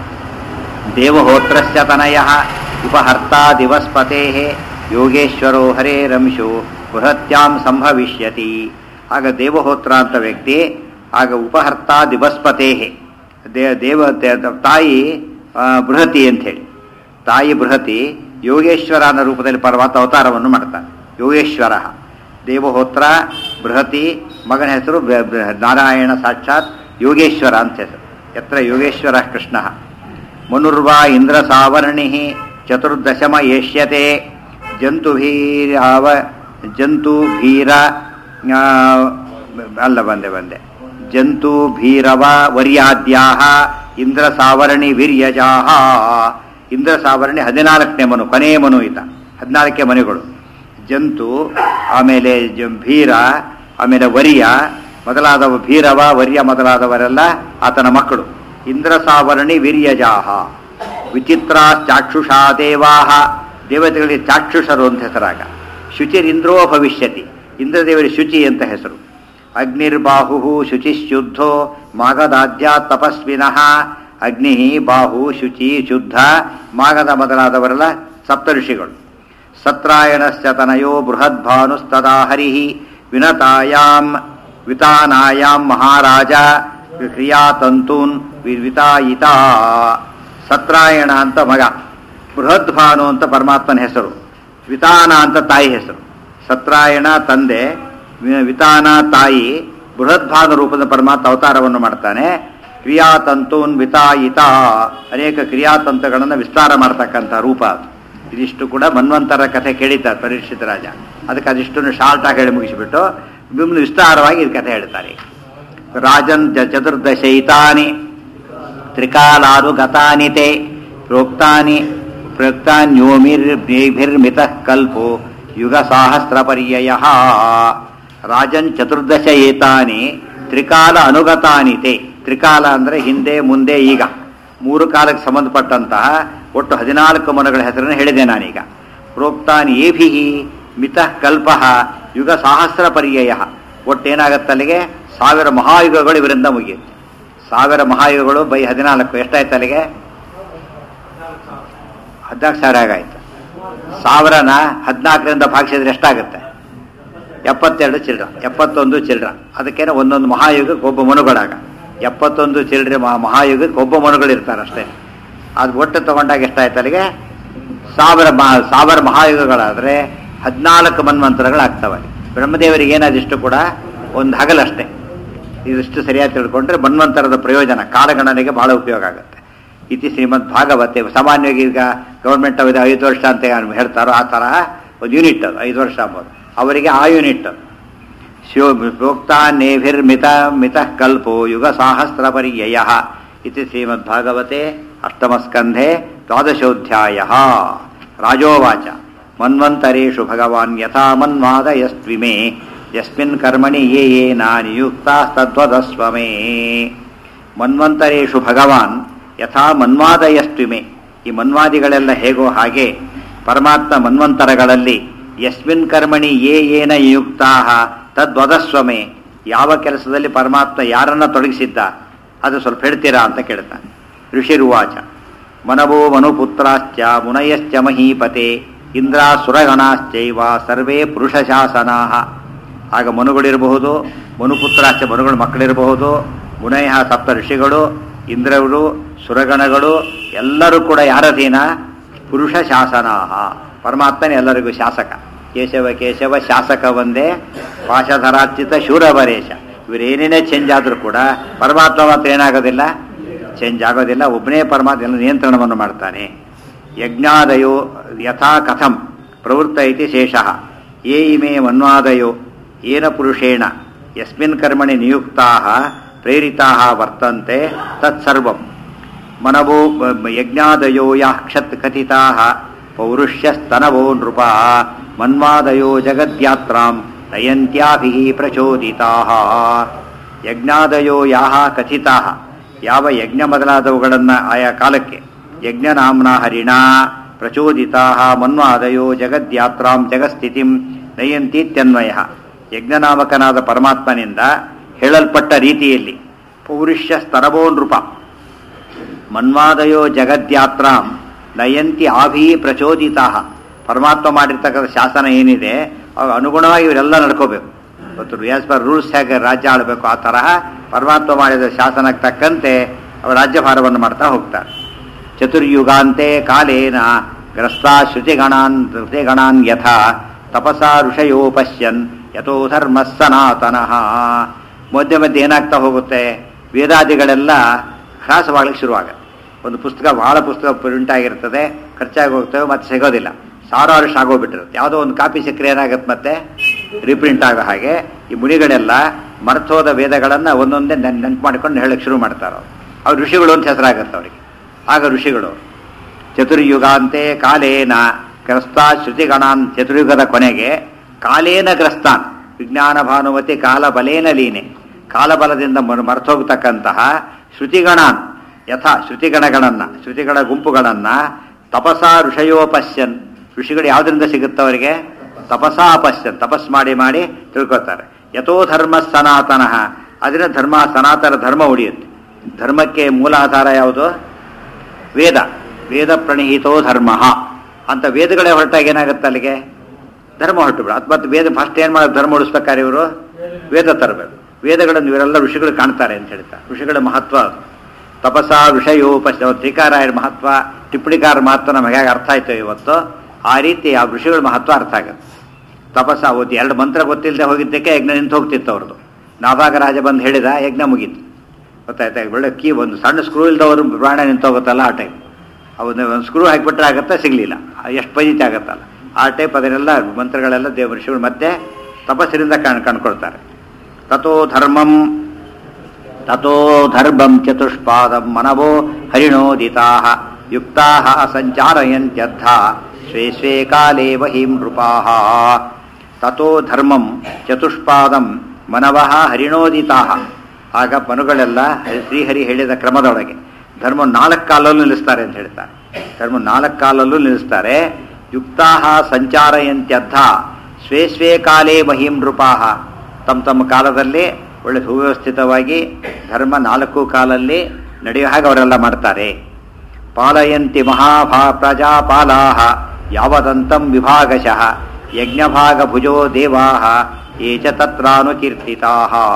ದೇವಹೋತ್ರಸ್ಯ ತನಯ ಉಪಹರ್ತ ದಿವಸ್ಪತೆ ಯೋಗೇಶ್ವರೋ ಹರೇರಂಶೋ ಬೃಹತ್ಯಾಂ ಸಂಭವಿಷ್ಯತಿ ಆಗ ದೇವಹೋತ್ರ ಅಂತ ವ್ಯಕ್ತಿ ಆಗ ಉಪಹರ್ತ ದಿವಸ್ಪತೆ ದೇ ದೇವ ದೇ- ತಾಯಿ ಆ, ಬೃಹತಿ ಅಂಥೇಳಿ ತಾಯಿ ಬೃಹತಿ ಯೋಗೇಶ್ವರ ಅನ್ನೋ ರೂಪದಲ್ಲಿ ಪರ್ವತ ಅವತಾರವನ್ನು ಮಾಡ್ತಾನೆ ಯೋಗೇಶ್ವರ ದೇವಹೋತ್ರ ಬೃಹತಿ ಮಗನ ಹೆಸರು ಬ- ಬ- ನಾರಾಯಣ ಸಾಕ್ಷಾತ್ ಯೋಗೇಶ್ವರ ಅಂತ ಹೆಸರು ಯತ್ರ ಯೋಗೇಶ್ವರ ಕೃಷ್ಣ ಮನುರ್ವಾ ಇಂದ್ರ ಸಾವರ್ಣಿ ಚತುರ್ದಶಮ ಏಷ್ಯತೆ ಜಂತುಭೀರಾವ ಜಂತುಭೀರ ಆ, ಅಲ್ಲ ಬಂದೆ ಬಂದೆ ಜಂತು ಭೀರವ ವರ್ಯಾದ್ಯಾ ಇಂದ್ರ ಸಾವರಣಿ ವೀರ್ಯಜಾಹ ಇಂದ್ರ ಸಾವರಣಿ ಹದಿನಾಲ್ಕನೇ ಮನು ಕೊನೆಯ ಮನು ಈತ ಹದಿನಾಲ್ಕೇ ಮನೆಗಳು ಜಂತು ಆಮೇಲೆ ಜ- ಭೀರ ಆಮೇಲೆ ವರಿಯ ಮೊದಲಾದವ ಭೀರವ ವರ್ಯ ಮೊದಲಾದವರೆಲ್ಲ ಆತನ ಮಕ್ಕಳು ಇಂದ್ರ ಸಾವರಣಿ ವೀರ್ಯಜಾಹ ವಿಚಿತ್ರ ಚಾಕ್ಷುಷಾ ದೇವಾಹ ದೇವತೆಗಳಿಗೆ ಚಾಕ್ಷುಷರು ಅಂತ ಹೆಸರಾಗ ಶುಚಿರಿಂದ್ರೋ ಭವಿಷ್ಯತಿ ಇಂದ್ರದೇವರಿಗೆ ಶುಚಿ ಅಂತ ಹೆಸರು ಅಗ್ನಿರ್ಬಾಹು ಶುಚಿಶುದ್ಧೋ ಮಾಗದಾದ್ಯ ತಪಸ್ವಿನಃ ಅಗ್ನಿ ಬಾಹು ಶುಚಿ ಶುದ್ಧ ಮಾಗದ ಮೊದಲಾದವರೆಲ್ಲ ಸಪ್ತ ಋಷಿಗಳು ಸತ್ರಾಯಣಶ್ಚ ತನಯೋ ಬೃಹದ್ಭಾನುಸ್ತದಾ ಹರಿ ವಿನತಾಯಾಂ ವಿತಾನಾಯಾಂ ಮಹಾರಾಜ ಕ್ರಿಯಾತಂತೂನ್ ವಿತಾಯಿತ ಸತ್ರಾಯಣ ಅಂತ ಮಗ ಬೃಹದ್ಭಾನು ಅಂತ ಪರಮಾತ್ಮನ ಹೆಸರು ವಿತಾನ ಅಂತ ತಾಯಿ ಹೆಸರು ಸತ್ರಾಯಣ ತಂದೆ ವಿ- ವಿತಾನ ತಾಯಿ ಬೃಹದ್ಭಾನು ರೂಪದ ಪರಮಾತ್ಮ ಅವತಾರವನ್ನು ಮಾಡ್ತಾನೆ ಕ್ರಿಯಾತಂತೂನ್ ವಿತಾಯಿತ ಅನೇಕ ಕ್ರಿಯಾತಂತುಗಳನ್ನು ವಿಸ್ತಾರ ಮಾಡ್ತಕ್ಕಂಥ ರೂಪ ಅದು ಇದಿಷ್ಟು ಕೂಡ ಮನ್ವಂತರ ಕಥೆ ಕೇಳಿದ್ದಾರೆ ಪರೀಕ್ಷಿತ ರಾಜ ಅದಕ್ಕೆ ಅದಿಷ್ಟನ್ನು ಶಾರ್ಟ್ ಆಗಿ ಹೇಳಿ ಮುಗಿಸಿಬಿಟ್ಟು ವಿಮ್- ವಿಸ್ತಾರವಾಗಿ ಇದು ಕಥೆ ಹೇಳ್ತಾರೆ ರಾಜನ್ ಜ- ಚತುರ್ದಶೈತಾನಿ ತ್ರಿಕಾಲಾರು ಗತಾನಿ ತೇ ಪ್ರೋಕ್ತಾನಿ ಪ್ರೋಕ್ತಾನ್ಯೋಮಿರ್ಭಿರ್ಮಿತಃ ಕಲ್ಪೋ ಯುಗ ಸಹಸ್ರ ಪರ್ಯಯ ರಾಜನ್ ಚತುರ್ದಶ ಏತಾನಿ ತ್ರಿಕಾಲ ಅನುಗತಾನಿ ತೇ ತ್ರಿಕಾಲ ಅಂದರೆ ಹಿಂದೆ ಮುಂದೆ ಈಗ ಮೂರು ಕಾಲಕ್ಕೆ ಸಂಬಂಧಪಟ್ಟಂತಹ ಒಟ್ಟು ಹದಿನಾಲ್ಕು ಮನಗಳ ಹೆಸರನ್ನು ಹೇಳಿದೆ ನಾನೀಗ ಪ್ರೋಕ್ತಾನ್ ಏಭಿ ಮಿತಃ ಕಲ್ಪ ಯುಗ ಸಹಸ್ರ ಪರ್ಯಯ ಒಟ್ಟೇನಾಗತ್ತೆ ಅಲ್ಲಿಗೆ ಸಾವಿರ ಮಹಾಯುಗಗಳು ಇವರಿಂದ ಮುಗಿಯುತ್ತೆ ಸಾವಿರ ಮಹಾಯುಗಗಳು ಬೈ ಹದಿನಾಲ್ಕು ಎಷ್ಟಾಯ್ತು ಅಲ್ಲಿಗೆ ಹದಿನಾಲ್ಕು ಸಾವಿರ ಆಗಾಯ್ತು ಸಾವಿರನ ಹದಿನಾಲ್ಕರಿಂದ ಭಾಗಿಸಿದ್ರೆ ಎಷ್ಟಾಗುತ್ತೆ ಎಪ್ಪತ್ತೆರಡು ಚಿಲ್ಡ್ರ ಎಪ್ಪತ್ತೊಂದು ಚಿಲ್ಡ್ರ ಅದಕ್ಕೇನೆ ಒಂದೊಂದು ಮಹಾಯುಗಕ್ಕೆ ಒಬ್ಬ ಮನುಗಳಾಗ ಎಪ್ಪತ್ತೊಂದು ಚಿಲ್ಡ್ರೆ ಮಹಾ ಮಹಾಯುಗಕ್ಕೆ ಒಬ್ಬ ಮನುಗಳು ಇರ್ತಾರೆ ಅಷ್ಟೇ ಅದು ಒಟ್ಟು ತಗೊಂಡಾಗ ಎಷ್ಟಾಯ್ತು ಅಲ್ಲಿಗೆ ಸಾವಿರ ಮಹಾ ಸಾವಿರ ಮಹಾಯುಗಗಳಾದರೆ ಹದಿನಾಲ್ಕು ಮನ್ವಂತರಗಳಾಗ್ತವೆ ಬ್ರಹ್ಮದೇವರಿಗೆ ಏನಾದಿಷ್ಟು ಕೂಡ ಒಂದು ಹಗಲಷ್ಟೇ ಇದಿಷ್ಟು ಸರಿಯಾಗಿ ತಿಳ್ಕೊಂಡ್ರೆ ಮನ್ವಂತರದ ಪ್ರಯೋಜನ ಕಾಲಗಣನೆಗೆ ಬಹಳ ಉಪಯೋಗ ಆಗುತ್ತೆ ಇತಿ ಶ್ರೀಮದ್ ಭಾಗವತೆ ಸಾಮಾನ್ಯವಾಗಿ ಈಗ ಗೌರ್ಮೆಂಟ್ ಅವಧಿ ಐದು ವರ್ಷ ಅಂತ ಏನು ಹೇಳ್ತಾರೋ ಆ ಥರ ಒಂದು ಯೂನಿಟ್ ಅದು ಐದು ವರ್ಷ ಅಂಬೋದು ಅವರಿಗೆ ಆ ಯೂನಿಟ್ ಅದು ಶಿವ ಪ್ರೋಕ್ತಾನ್ಯೇಭಿರ್ಮಿತ ಮಿತಃ ಕಲ್ಪೋ ಯುಗ ಸಹಸ್ರ ಪರ್ಯಯ ಇತಿ ಶ್ರೀಮದ್ಭಾಗವತೆ ಅಷ್ಟಮಸ್ಕಂಧೆ ದ್ವಾದಶೋಧ್ಯಾಯ ರಾಜೋವಾಚ ಮನ್ವಂತರೇಷು ಭಗವಾನ್ ಯಥಾ ಮನ್ವಾದಯಸ್ತ್ವಿಮೇ ಯಸ್ಮಿನ್ ಕರ್ಮಣಿ ಯೇ ಯೇ ನಾ ನಿಯುಕ್ತಾಸ್ತದ್ವದಸ್ವಮೇ ಮನ್ವಂತರೇಷು ಭಗವಾನ್ ಯಥಾ ಮನ್ವಾದಯಸ್ತ್ವಿಮೆ ಈ ಮನ್ವಾದಿಗಳೆಲ್ಲ ಹೇಗೋ ಹಾಗೆ ಪರಮಾತ್ಮ ಮನ್ವಂತರಗಳಲ್ಲಿ ಯಸ್ಮಿನ್ ಕರ್ಮಣಿ ಯೇ ಏನ ನಿಯುಕ್ತಾ ತದ್ವದಸ್ವಮೆ ಯಾವ ಕೆಲಸದಲ್ಲಿ ಪರಮಾತ್ಮ ಯಾರನ್ನ ತೊಡಗಿಸಿದ್ದ ಅದು ಸ್ವಲ್ಪ ಹೇಳ್ತೀರಾ ಅಂತ ಕೇಳ್ತಾನೆ ಋಷಿರುವಾಚ ಮನವೋ ಮನುಪುತ್ರಾಶ್ಚ ಮುನಯಶ್ಚ ಮಹೀಪತೆ ಇಂದ್ರ ಸುರಗಣಾಶ್ಚೈವ ಸರ್ವೇ ಪುರುಷ ಶಾಸನಾ ಆಗ ಮನುಗಳಿರಬಹುದು ಮನುಪುತ್ರಾಶ್ಚ ಮನುಗಳ ಮಕ್ಕಳಿರಬಹುದು ಮುನಯ ಸಪ್ತ ಋಷಿಗಳು ಇಂದ್ರವರು ಸುರಗಣಗಳು ಎಲ್ಲರೂ ಕೂಡ ಯಾರಧೀನ ಪುರುಷ ಶಾಸನಾ ಪರಮಾತ್ಮನೇ ಎಲ್ಲರಿಗೂ ಶಾಸಕ ಕೇಶವ ಕೇಶವ ಶಾಸಕ ಒಂದೇ ಪಾಶಧರಾರ್ಚಿತ ಶೂರವರೇಶ ಇವರೇನೇನೇ ಚೇಂಜ್ ಆದರೂ ಕೂಡ ಪರಮಾತ್ಮ ಮಾತ್ರ ಏನಾಗೋದಿಲ್ಲ ಚೇಂಜ್ ಆಗೋದಿಲ್ಲ ಒಬ್ಬನೇ ಪರಮಾತ್ಮ ಎಲ್ಲ ನಿಯಂತ್ರಣವನ್ನು ಮಾಡ್ತಾನೆ ಯಜ್ಞಾದಯೋ ಯಥಾ ಕಥಂ ಪ್ರವೃತ್ತ ಇತಿ ಶೇಷಃ ಯೇ ಇಮೇ ಮನ್ವಾದಯೋ ಏನ ಪುರುಷೇಣ ಯಸ್ಮಿನ್ ಕರ್ಮಣಿ ನಿಯುಕ್ತಾ ಪ್ರೇರಿತಾ ವರ್ತಂತೆ ತತ್ಸರ್ವಂ ಮನವೋ ಯಜ್ಞಾದಯೋ ಯಾ ಕ್ಷತ್ ಕಥಿತಾ ಪೌರುಷ್ಯಸ್ತನವೋ ನೃಪ ಮನ್ವಾದಯೋ ಜಗದ್ಯಾತ್ರಾಂ ನಯಂತ್ಯಾಭಿ ಪ್ರಚೋದಿತಾ ಯಜ್ಞಾದಯೋ ಯಾಹ ಕಥಿತಾ ಯಾವ ಯಜ್ಞ ಮೊದಲಾದವುಗಳನ್ನು ಆಯಾ ಕಾಲಕ್ಕೆ ಯಜ್ಞನಾಮ್ನ ಹರಿಣ ಪ್ರಚೋದಿತಾ ಮನ್ವಾದಯೋ ಜಗದ್ಯಾತ್ರಾಂ ಜಗಸ್ಥಿತಿಂ ನಯಂತೀತ್ಯನ್ವಯ ಯಜ್ಞನಾಮಕನಾದ ಪರಮಾತ್ಮನಿಂದ ಹೇಳಲ್ಪಟ್ಟ ರೀತಿಯಲ್ಲಿ ಪೌರುಷ್ಯ ಸ್ತರವೋ ನೃಪ ಮನ್ವಾದಯೋ ಜಗದ್ಯಾತ್ರಾಂ ನಯಂತಿ ಆಭಿ ಪ್ರಚೋದಿತಾ ಪರಮಾತ್ಮ ಮಾಡಿರ್ತಕ್ಕಂಥ ಶಾಸನ ಏನಿದೆ ಅವಾಗ ಅನುಗುಣವಾಗಿ ಇವರೆಲ್ಲ ನಡ್ಕೋಬೇಕು ಇವತ್ತು ಆಸ್ ಪರ್ ರೂಲ್ಸ್ ಹೇಗೆ ರಾಜ್ಯ ಆಳಬೇಕು ಆ ತರಹ ಪರಮಾತ್ಮ ಮಾಡಿದ ಶಾಸನಕ್ಕೆ ತಕ್ಕಂತೆ ಅವರು ರಾಜ್ಯಭಾರವನ್ನು ಮಾಡ್ತಾ ಹೋಗ್ತಾರೆ ಚತುರ್ಯುಗಾಂತೆ ಕಾಲೇನ ಗ್ರಸ್ತಾ ಶ್ರುತಿಗಣಾನ್ ಶ್ರುತಿಗಣಾನ್ ಯಥಾ ತಪಸಾ ಋಷಯೋ ಪಶ್ಯನ್ ಯಥೋ ಧರ್ಮ ಸನಾತನಃ ಮಧ್ಯ ಮಧ್ಯೆ ಏನಾಗ್ತಾ ಹೋಗುತ್ತೆ ವೇದಾದಿಗಳೆಲ್ಲ ಹ್ರಾಸವಾಗಲಿಕ್ಕೆ ಶುರುವಾಗುತ್ತೆ ಒಂದು ಪುಸ್ತಕ ಬಹಳ ಪುಸ್ತಕ ಪ್ರಿಂಟ್ ಆಗಿರ್ತದೆ ಖರ್ಚಾಗಿ ಹೋಗ್ತವೆ ಮತ್ತೆ ಸಿಗೋದಿಲ್ಲ ಸಾವಿರಾರು ವರ್ಷ ಆಗೋಗ್ಬಿಟ್ಟಿರುತ್ತೆ ಯಾವುದೋ ಒಂದು ಕಾಪಿ ಸಿಕ್ಕರೆ ಏನಾಗುತ್ತೆ ಮತ್ತೆ ರೀಪ್ರಿಂಟ್ ಆಗೋ ಹಾಗೆ ಈ ಮುನಿಗಳೆಲ್ಲ ಮರ್ತೋದ ವೇದಗಳನ್ನು ಒಂದೊಂದೇ ನೆನ್ ನೆನ್ಪು ಮಾಡಿಕೊಂಡು ಹೇಳಕ್ಕೆ ಶುರು ಮಾಡ್ತಾರೆ ಅವ್ರು ಋಷಿಗಳು ಅಂತ ಹೆಸರಾಗತ್ತೆ ಅವರಿಗೆ ಆಗ ಋಷಿಗಳು ಚತುರ್ಯುಗಾಂತೆ ಕಾಲೇನ ಗ್ರಸ್ತಾ ಶ್ರುತಿಗಣಾನ್ ಚತುರ್ಯುಗದ ಕೊನೆಗೆ ಕಾಲೇನ ಗ್ರಸ್ತಾನ್ ವಿಜ್ಞಾನ ಭಾನುಮತಿ ಕಾಲಬಲೇನ ಲೀನೆ ಕಾಲಬಲದಿಂದ ಮರ್- ಮರ್ತೋಗ್ತಕ್ಕಂತಹ ಶ್ರುತಿಗಣಾನ್ ಯಥಾ ಶ್ರುತಿಗಣಗಳನ್ನ ಶ್ರುತಿಗಳ ಗುಂಪುಗಳನ್ನ ತಪಸಾ ಋಷಯೋಪಶ್ಯನ್ ಋಷಿಗಳು ಯಾವುದರಿಂದ ಸಿಗುತ್ತೆ ಅವರಿಗೆ ತಪಸಾ ಅಪಶ್ಯನ್ ತಪಸ್ ಮಾಡಿ ಮಾಡಿ ತಿಳ್ಕೊತಾರೆ ಯಥೋ ಧರ್ಮ ಸನಾತನಃ ಅದರಿಂದ ಧರ್ಮ ಸನಾತನ ಧರ್ಮ ಉಳಿಯುತ್ತೆ ಧರ್ಮಕ್ಕೆ ಮೂಲ ಆಧಾರ ಯಾವುದು ವೇದ ವೇದ ಪ್ರಣೀತೋ ಧರ್ಮ ಅಂತ ವೇದಗಳೇ ಹೊರಟಾಗ ಏನಾಗುತ್ತೆ ಅಲ್ಲಿಗೆ ಧರ್ಮ ಹೊರಟು ಬಿಡ ಮತ್ತು ವೇದ ಫಸ್ಟ್ ಏನು ಮಾಡೋದು ಧರ್ಮ ಉಳಿಸ್ಬೇಕಾರೆ ಇವರು ವೇದ ತರಬೇಕು ವೇದಗಳನ್ನು ಇವರೆಲ್ಲ ಋಷಿಗಳು ಕಾಣ್ತಾರೆ ಅಂತ ಹೇಳ್ತಾರೆ ಋಷಿಗಳ ಮಹತ್ವ ಅದು ತಪಸ ಋಷಯೋಪಶ ತ್ರಿಕಾರಾಯರ ಮಹತ್ವ ಟಿಪ್ಪಣಿಕಾರ ಮಹತ್ವ ನಮಗೆ ಹೇಗೆ ಅರ್ಥ ಆಯ್ತು ಇವತ್ತು ಆ ರೀತಿ ಆ ಋಷಿಗಳ ಮಹತ್ವ ಅರ್ಥ ಆಗುತ್ತೆ ತಪಸ್ಸ ಓದಿ ಎರಡು ಮಂತ್ರ ಗೊತ್ತಿಲ್ಲದೆ ಹೋಗಿದ್ದಕ್ಕೆ ಯಜ್ಞ ನಿಂತು ಹೋಗ್ತಿತ್ತು ಅವ್ರದ್ದು ನಾಭಾಗ ರಾಜ ಬಂದು ಹೇಳಿದ ಯಜ್ಞ ಮುಗೀತು ಗೊತ್ತಾಯ್ತಾ ಒಳ್ಳೆ ಕೀ ಒಂದು ಸಣ್ಣ ಸ್ಕ್ರೂ ಇಲ್ದವರು ಪ್ರಾಣ ನಿಂತು ಹೋಗುತ್ತಲ್ಲ ಆ ಟೈಮ್ ಅವನ್ನ ಒಂದು ಸ್ಕ್ರೂ ಹಾಕಿಬಿಟ್ರೆ ಆಗತ್ತಾ ಸಿಗಲಿಲ್ಲ ಎಷ್ಟು ಪಜಿತಿ ಆಗತ್ತಲ್ಲ ಆ ಟೈಪ್ ಅದನ್ನೆಲ್ಲ ಮಂತ್ರಗಳೆಲ್ಲ ದೇವ ಋಷಿಗಳು ಮತ್ತೆ ತಪಸ್ಸಿನಿಂದ ಕಾಣ್ ಕಂಡ್ಕೊಳ್ತಾರೆ ತಥೋ ಧರ್ಮಂ ತಥೋ ಧರ್ಮಂ ಚತುಷ್ಪಾದಂ ಮನವೋ ಹರಿಣೋದಿತಾ ಯುಕ್ತಾ ಸಂಚಾರಯಂತ್ಯರ್ಥ ಸ್ವೇ ಸ್ವೇ ಕಾಲೇ ವಹಿಂ ನೃಪಾ ತಥೋ ಧರ್ಮಂ ಚತುಷ್ಪಾದಂ ಮನವಃ ಹರಿಣೋದಿತಾ ಆಗ ಮನುಗಳೆಲ್ಲ ಶ್ರೀಹರಿ ಹೇಳಿದ ಕ್ರಮದೊಳಗೆ ಧರ್ಮ ನಾಲ್ಕು ಕಾಲಲ್ಲೂ ನಿಲ್ಲಿಸ್ತಾರೆ ಅಂತ ಹೇಳ್ತಾರೆ ಧರ್ಮ ನಾಲ್ಕು ಕಾಲಲ್ಲೂ ನಿಲ್ಲಿಸ್ತಾರೆ ಯುಕ್ತಾ ಸಂಚಾರಯಂತ್ಯರ್ಥ ಸ್ವೇ ಸ್ವೇ ಕಾಲೇ ಮಹಿಂ ನೃಪಾಹ ತಮ್ಮ ತಮ್ಮ ಕಾಲದಲ್ಲಿ ಒಳ್ಳೆ ಸುವ್ಯವಸ್ಥಿತವಾಗಿ ಧರ್ಮ ನಾಲ್ಕು ಕಾಲಲ್ಲಿ ನಡೆಯೋ ಹಾಗೆ ಅವರೆಲ್ಲ ಮಾಡ್ತಾರೆ ಪಾಲಯಂತಿ ಮಹಾಭಾ ಪ್ರಜಾಪಾಲಾ ಯಾವದಂತಂ ವಿಭಾಗಶಃ ಯಜ್ಞಭಾಗ ಭುಜೋ ದೇವಾ ಏ ಚ ತತ್ರಾನುಕೀರ್ತಿತಾ